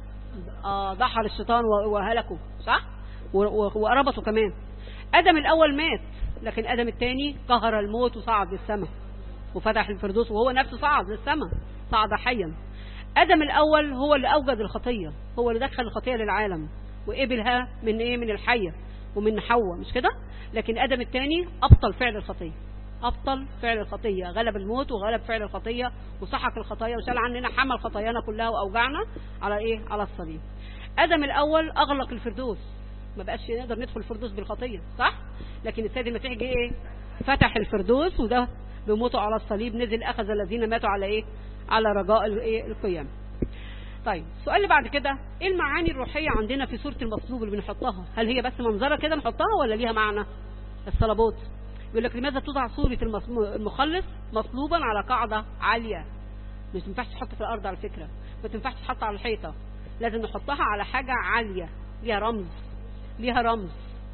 آه دحر الشيطان و- وهلكه صح و- و- وربطه كمان ادم الاول مات لكن ادم الثاني قهر الموت وصعد للسماء وفتح الفردوس وهو نفسه صعد للسماء صعد حيا ادم الاول هو اللي اوجد الخطيه هو اللي دخل الخطيه للعالم وقبلها من ايه من الحيه ومن حواء مش كده لكن ادم الثاني ابطل فعل الخطيه ابطل فعل الخطيه غلب الموت وغلب فعل الخطيه وسحق الخطايا وشال عننا حمل خطايانا كلها واوجعنا على ايه على الصليب ادم الاول اغلق الفردوس ما بقاش نقدر ندخل الفردوس بالخطيه صح لكن السيد المسيح جه ايه فتح الفردوس وده بموته على الصليب نزل اخذ الذين ماتوا على ايه على رجاء الايه القيامه طيب السؤال اللي بعد كده ايه المعاني الروحيه عندنا في سوره المصلوب اللي بنحطها هل هي بس منظره كده نحطها ولا ليها معنى الصلبات يقول لك لماذا توضع صوره المص- المخلص مصلوبا على قاعده عاليه مش تنفعش تحط في الارض على فكره ما تنفعش تحط على الحيطه لازم نحطها على حاجه عاليه ليها رمز ليها رمز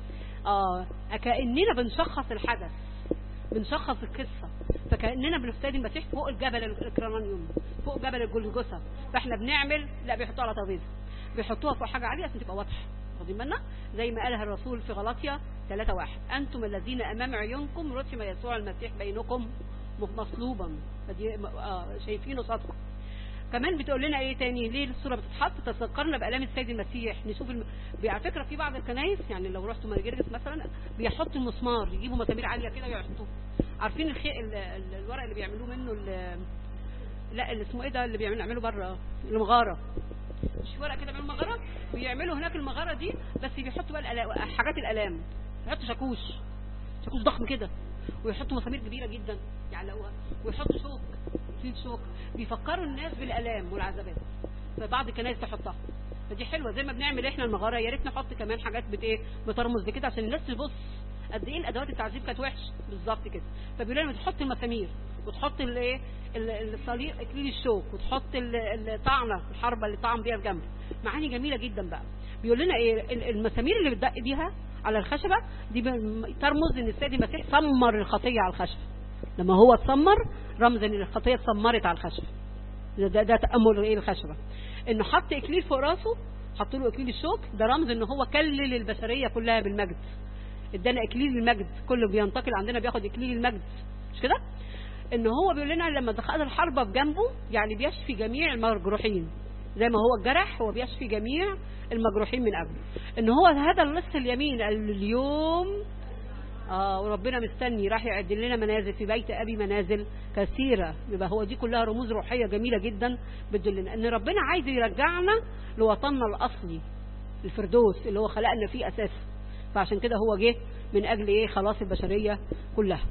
اه كاننا بنشخص الحدث بنشخص القصه فكاننا بنفتدي المسيح فوق الجبل الكرانيوم فوق جبل الجلجثه فاحنا بنعمل لا بيحطوها على ترابيزه بيحطوها فوق حاجه عاليه عشان تبقى واضحه واخدين بالنا زي ما قالها الرسول في غلطيا 3 واحد انتم الذين امام عيونكم رسم يسوع المسيح بينكم مصلوبا فدي آه شايفينه صدقه كمان بتقول لنا ايه تاني ليه الصوره بتتحط تذكرنا بالام السيد المسيح نشوف الم... على فكره في بعض الكنايس يعني لو رحتوا مجرس مثلا بيحطوا المسمار يجيبوا مسامير عاليه كده ويحطوه عارفين الخي... ال... ال... الورق اللي بيعملوه منه ال... لا اللي اسمه ايه ده اللي بيعملوا يعملوا بره المغاره مش ورق كده بيعملوا مغاره بيعملوا هناك المغاره دي بس بيحطوا بقى الألا... حاجات الالام يحطوا شاكوش شاكوش ضخم كده ويحطوا مسامير كبيره جدا يعلقوها ويحطوا شوك تيل شوك بيفكروا الناس بالالام والعذابات فبعض الكنائس تحطها فدي حلوه زي ما بنعمل احنا المغاره يا ريت نحط كمان حاجات بت ايه بترمز لكده عشان الناس تبص قد ايه الادوات التعذيب كانت وحش بالظبط كده فبيقولوا لنا تحط المسامير وتحط الايه الصليب اكليل الشوك وتحط ال- الطعنه الحربه اللي طعن بيها الجنب معاني جميله جدا بقى بيقول لنا ايه ال- المسامير اللي بتدق بيها على الخشبه دي ب- ترمز ان السيد المسيح سمر الخطيه على الخشبه لما هو اتسمر رمز ان الخطيه اتسمرت على الخشبه ده, ده, ده تامل ايه الخشبه انه حط اكليل فوق راسه حط له اكليل الشوك ده رمز ان هو كلل البشريه كلها بالمجد ادانا اكليل المجد كله بينتقل عندنا بياخد اكليل المجد مش كده ان هو بيقول لنا لما دخل الحربة بجنبه يعني بيشفي جميع المجروحين زي ما هو الجرح هو بيشفي جميع المجروحين من قبله ان هو هذا اللص اليمين قال له اليوم اه وربنا مستني راح يعد لنا منازل في بيت ابي منازل كثيره يبقى هو دي كلها رموز روحيه جميله جدا بتدلنا ان ربنا عايز يرجعنا لوطننا الاصلي الفردوس اللي هو خلقنا فيه اساسا فعشان كده هو جه من اجل ايه خلاص البشريه كلها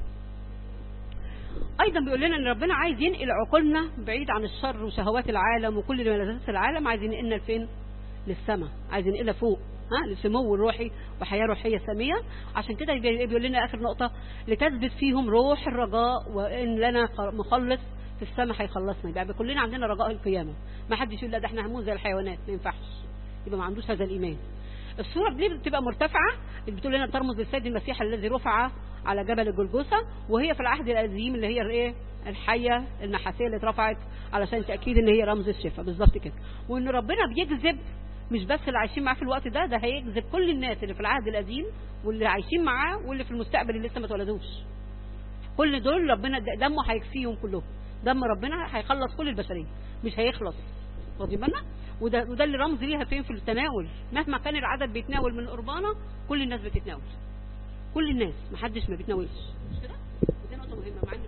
ايضا بيقول لنا ان ربنا عايز ينقل عقولنا بعيد عن الشر وشهوات العالم وكل ملذات العالم عايز ينقلنا لفين للسماء عايز ينقلنا فوق ها للسمو الروحي وحياه روحيه ساميه عشان كده بيقول لنا اخر نقطه لتثبت فيهم روح الرجاء وان لنا مخلص في السماء هيخلصنا يبقى كلنا عندنا رجاء القيامه ما حدش يقول لا ده احنا هنموت زي الحيوانات ما ينفعش يبقى ما عندوش هذا الايمان الصورة دي بتبقى مرتفعة بتقول لنا ترمز للسيد المسيح الذي رفع على جبل الجلجثة وهي في العهد القديم اللي هي الايه الحية النحاسية اللي اترفعت علشان تأكيد ان هي رمز الشفاء بالظبط كده وان ربنا بيجذب مش بس اللي عايشين معاه في الوقت ده ده هيجذب كل الناس اللي في العهد القديم واللي عايشين معاه واللي في المستقبل اللي لسه ما اتولدوش كل دول ربنا دمه هيكفيهم كلهم دم ربنا هيخلص كل البشرية مش هيخلص واخدين بالنا وده وده اللي رمز ليها فين في التناول مهما كان العدد بيتناول من قربانه كل الناس بتتناول كل الناس ما حدش ما بيتناولش مش كده دي نقطه مهمه مع ان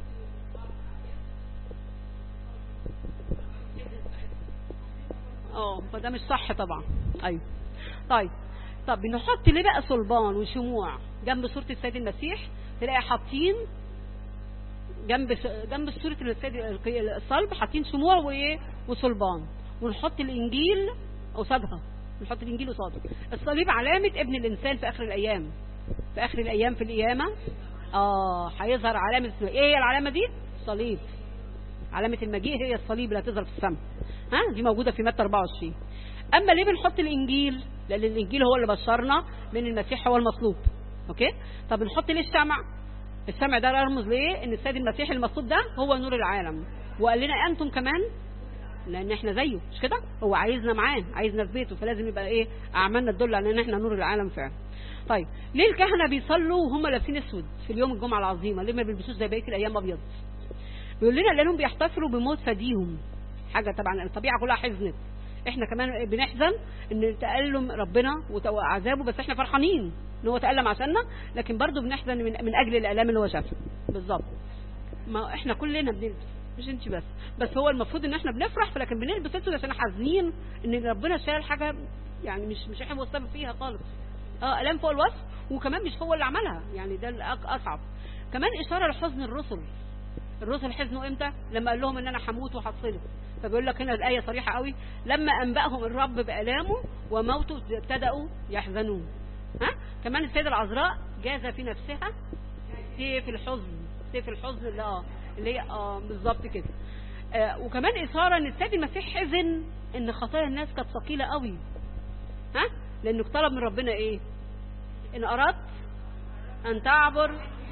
اه فده مش صح طبعا ايوه طيب طب بنحط ليه بقى صلبان وشموع جنب صوره السيد المسيح تلاقي حاطين جنب جنب صوره السيد الصلب حاطين شموع وايه وصلبان ونحط الانجيل قصادها نحط الانجيل قصاده الصليب علامه ابن الانسان في اخر الايام في اخر الايام في القيامه اه هيظهر علامه اسمها ايه هي العلامه دي صليب علامه المجيء هي الصليب اللي هتظهر في السماء ها دي موجوده في متى 24 اما ليه بنحط الانجيل لان الانجيل هو اللي بشرنا من المسيح هو المصلوب اوكي طب بنحط ليه الشمع الشمع ده رمز ليه ان السيد المسيح المصلوب ده هو نور العالم وقال لنا انتم كمان لان احنا زيه مش كده هو عايزنا معاه عايزنا في بيته فلازم يبقى ايه اعمالنا تدل على ان احنا نور العالم فعلا طيب ليه الكهنه بيصلوا وهم لابسين اسود في اليوم الجمعه العظيمه ليه ما بيلبسوش زي بقيه الايام ابيض بيقول لنا لانهم بيحتفلوا بموت فديهم حاجه طبعا الطبيعه كلها حزنت احنا كمان بنحزن ان تألم ربنا وعذابه بس احنا فرحانين ان هو تألم عشاننا لكن برضه بنحزن من, من اجل الالام اللي هو شافها بالظبط ما احنا كلنا بنلبس مش انت بس بس هو المفروض ان احنا بنفرح لكن بنلبس اسود عشان حزنين ان ربنا شال حاجه يعني مش مش احنا السبب فيها خالص اه الام فوق الوصف وكمان مش هو اللي عملها يعني ده الاصعب كمان اشاره لحزن الرسل الرسل حزنوا امتى لما قال لهم ان انا هموت وهتصلب فبيقول لك هنا الايه صريحه قوي لما انباهم الرب بالامه وموته ابتدأوا يحزنون ها كمان السيده العذراء جاز في نفسها سيف الحزن سيف الحزن اللي اه اللي هي اه بالظبط كده آه وكمان اثاره ان السيد المسيح حزن ان خطايا الناس كانت ثقيله قوي ها لانه طلب من ربنا ايه ان اردت ان تعبر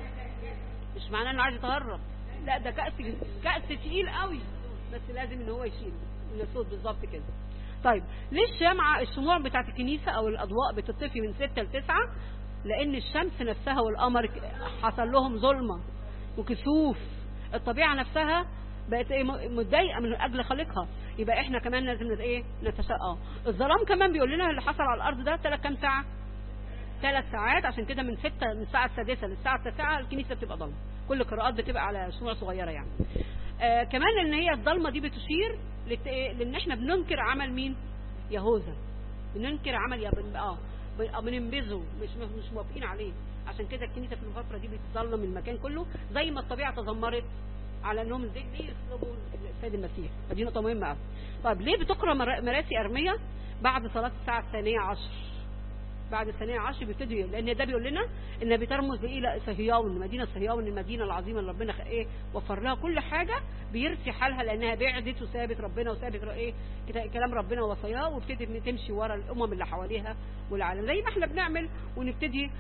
مش معناه انه عايز يتهرب لا ده كأس كأس تقيل قوي بس لازم ان هو يشيل من الصوت بالظبط كده طيب ليه الشمعة الشموع بتاعت الكنيسة او الاضواء بتطفي من 6 ل 9 لان الشمس نفسها والقمر حصل لهم ظلمة وكسوف الطبيعة نفسها بقت ايه متضايقة من اجل خالقها يبقى احنا كمان لازم ايه نتشقى الظلام كمان بيقول لنا اللي حصل على الارض ده ثلاث كام ساعة ثلاث ساعات عشان كده من 6 من الساعة السادسة للساعة التاسعة الكنيسة بتبقى ضلمة كل القراءات بتبقى على شموع صغيرة يعني آه كمان ان هي الضلمة دي بتشير لت... لان احنا بننكر عمل مين يهوذا بننكر عمل يا بن... اه بننبذه مش مش موافقين عليه عشان كده الكنيسة في الفترة دي بتظلم المكان كله زي ما الطبيعة تذمرت على انهم ازاي ليه يطلبوا السيد المسيح فدي نقطة مهمة قوي طيب ليه بتقرا مراسي ارمية بعد صلاة الساعة الثانية عشر بعد الثانية عشر بيبتدوا لان ده بيقول لنا ان بترمز الى صهيون مدينه صهيون المدينه العظيمه اللي ربنا ايه وفر لها كل حاجه بيرسي حالها لانها بعدت وسابت ربنا وسابت ايه كلام ربنا ووصاياه وابتدت تمشي ورا الامم اللي حواليها والعالم زي ما احنا بنعمل ونبتدي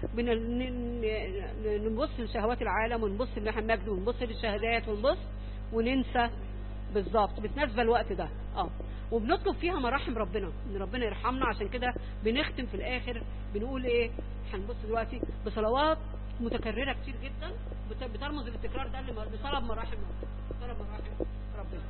نبص لشهوات العالم ونبص لمجد ونبص للشهادات ونبص وننسى بالظبط بتناسب الوقت ده اه وبنطلب فيها مراحم ربنا ان ربنا يرحمنا عشان كده بنختم في الاخر بنقول ايه هنبص دلوقتي بصلوات متكرره كتير جدا بترمز التكرار ده بطلب مراحم طلب مراحم ربنا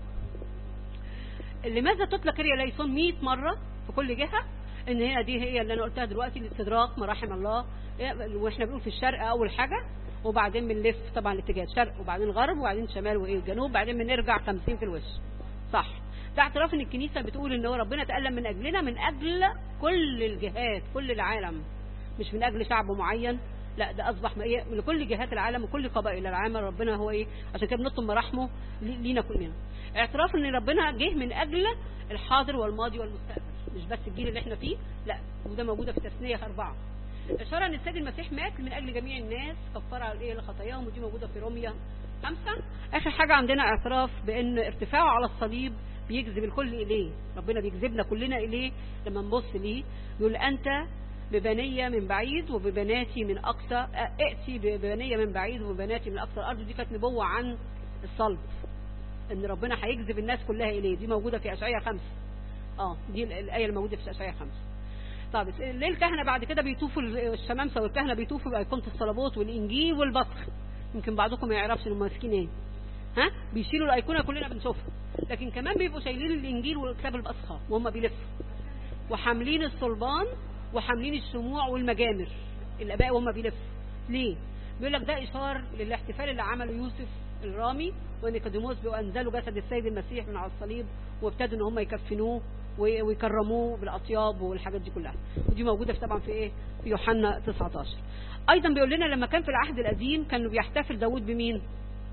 لماذا تطلق كريا ليسون 100 مره في كل جهه ان هي دي هي اللي انا قلتها دلوقتي الاستدراك مراحم الله واحنا بنقول في الشرق اول حاجه وبعدين بنلف طبعا الاتجاه شرق وبعدين غرب وبعدين شمال وايه جنوب بعدين بنرجع 50 في الوش صح ده اعتراف ان الكنيسة بتقول ان هو ربنا تألم من اجلنا من اجل كل الجهات كل العالم مش من اجل شعب معين لا ده اصبح من كل جهات العالم وكل قبائل العالم ربنا هو ايه عشان كده بنطلب مراحمه لينا كلنا اعتراف ان ربنا جه من اجل الحاضر والماضي والمستقبل مش بس الجيل اللي احنا فيه لا وده موجوده في تثنيه اربعه اشاره ان السيد المسيح مات من اجل جميع الناس كفر على ايه لخطاياهم ودي موجوده في روميا خمسة اخر حاجه عندنا اعتراف بان ارتفاعه على الصليب بيجذب الكل إليه ربنا بيجذبنا كلنا إليه لما نبص ليه يقول أنت ببنية من بعيد وببناتي من أقصى ائتي ببنية من بعيد وببناتي من أقصى الأرض دي كانت نبوة عن الصلب ان ربنا هيجذب الناس كلها إليه دي موجودة في أشعية خمسة اه دي الآية الموجودة في أشعية خمسة طب ليه الكهنة بعد كده بيطوفوا الشمامسة والكهنة بيطوفوا بأيقونة الصلبوت والإنجيل والبطخ يمكن بعضكم ما يعرفش انهم ماسكين ايه ها بيشيلوا الايقونه كلنا بنشوفها لكن كمان بيبقوا شايلين الانجيل وكتاب البصخه وهم بيلفوا وحاملين الصلبان وحاملين الشموع والمجامر الاباء وهم بيلفوا ليه بيقول لك ده اشار للاحتفال اللي عمله يوسف الرامي ونيقوديموس بانزلوا جسد السيد المسيح من على الصليب وابتدوا ان هم يكفنوه ويكرموه بالاطياب والحاجات دي كلها ودي موجوده في طبعا في ايه في يوحنا 19 ايضا بيقول لنا لما كان في العهد القديم كانوا بيحتفل داود بمين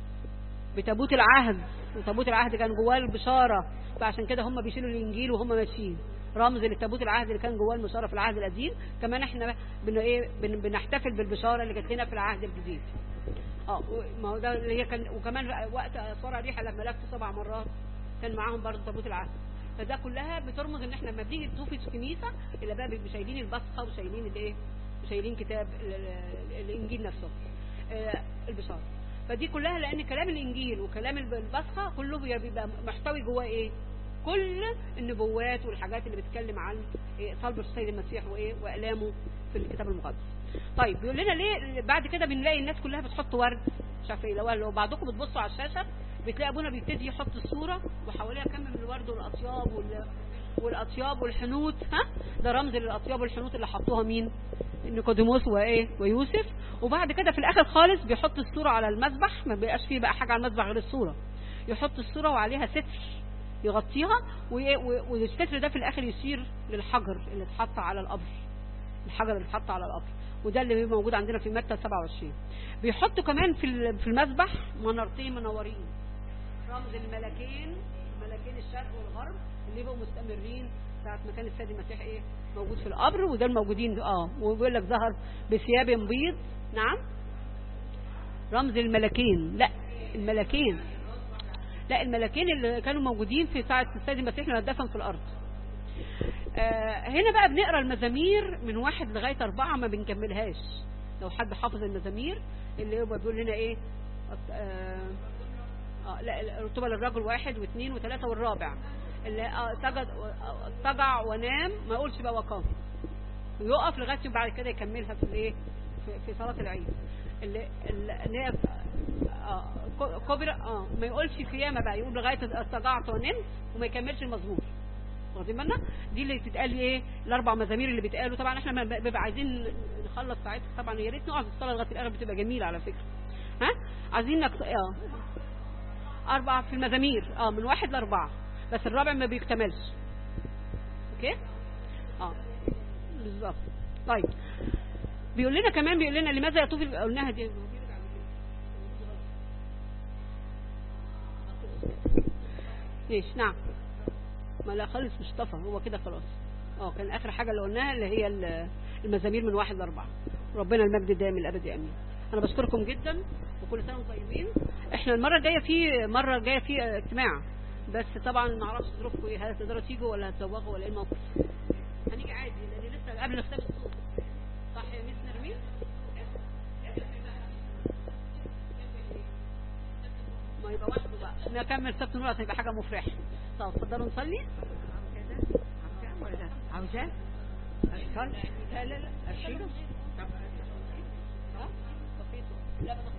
بتابوت العهد وتابوت العهد كان جواه البشارة فعشان كده هم بيشيلوا الإنجيل وهم ماشيين رمز للتابوت العهد اللي كان جواه البشارة في العهد القديم كمان احنا بن ايه بن بنحتفل بالبشارة اللي جات لنا في العهد الجديد اه ما هو ده اللي هي كان وكمان وقت اسوار ريحه لما لف سبع مرات كان معاهم برضه تابوت العهد فده كلها بترمز ان احنا لما بنيجي نطوف في الكنيسه اللي بقى بيبقوا شايلين البصخه وشايلين الايه وشايلين كتاب الانجيل نفسه آه البشاره فدي كلها لان كلام الانجيل وكلام الب- البصخه كله بي- بيبقى محتوي جواه ايه كل النبوات والحاجات اللي بتتكلم عن إيه صلب السيد المسيح وايه والامه في الكتاب المقدس طيب بيقول لنا ليه بعد كده بنلاقي الناس كلها بتحط ورد مش عارفه ايه لو لو بعضكم بتبصوا على الشاشه بتلاقي ابونا بيبتدي يحط الصوره وحواليها كم من الورد والاطياب وال والاطياب والحنوت ها ده رمز للاطياب والحنوت اللي حطوها مين نيقوديموس وايه ويوسف وبعد كده في الاخر خالص بيحط الصوره على المذبح ما بيبقاش فيه بقى حاجه على المذبح غير الصوره يحط الصوره وعليها ستر يغطيها وإيه- و- والستر ده في الاخر يشير للحجر اللي اتحط على القبر الحجر اللي اتحط على القبر وده اللي بيبقى موجود عندنا في متى 27 بيحطوا كمان في ال- في المذبح منارتين منورين رمز الملكين ملكين الشرق والغرب اللي يبقوا مستمرين ساعة ما كان السيد المسيح ايه موجود في القبر وده الموجودين اه وبيقول لك ظهر بثياب بيض نعم رمز الملكين لا الملكين لا الملكين اللي كانوا موجودين في ساعة السيد المسيح لما دفن في الأرض آه هنا بقى بنقرا المزامير من واحد لغاية أربعة ما بنكملهاش لو حد حافظ المزامير اللي هو بيقول لنا ايه آه آه لا الرطوبة للرجل واحد واثنين وثلاثة والرابع اللي آه سجد آه، اضطجع ونام ما يقولش بقى وقام ويقف لغاية بعد كده يكملها في الايه في, في صلاة العيد اللي اللي هي اه ك- كبرى اه ما يقولش قيامة بقى يقول لغاية اضطجعت ونمت وما يكملش المزمور واخدين بالنا دي اللي بتتقال ايه الاربع مزامير اللي بيتقالوا طبعا احنا ما بنبقى عايزين نخلص ساعتها طبعا يا ريت نقعد الصلاه لغايه الاخر بتبقى جميله على فكره ها عايزين نك... اه اربعه في المزامير اه من واحد لاربعه بس الرابع ما بيكتملش اوكي اه بالظبط طيب بيقول لنا كمان بيقول لنا لماذا يطوف ال- قلناها دي ليش نعم ما لا خالص مش طفى هو كده خلاص اه كان اخر حاجه اللي قلناها اللي هي ال- المزامير من واحد لاربعه ربنا المجد الدائم الابدي امين انا بشكركم جدا وكل سنه وانتم طيبين احنا المره الجايه في مره جايه في اجتماع بس طبعا ما اعرفش ظروفكم ايه هل هتقدروا تيجوا ولا هتزوغوا ولا ايه الموقف هنيجي عادي لان لسه قبل كتاب الصوت صح يا ميس نرمين ما يبقى وحده بقى نكمل سبت نور هيبقى حاجه مفرحه طب اتفضلوا نصلي عاوزاه أشكال لا لا لا أشيله ها؟ طفيته. لا بس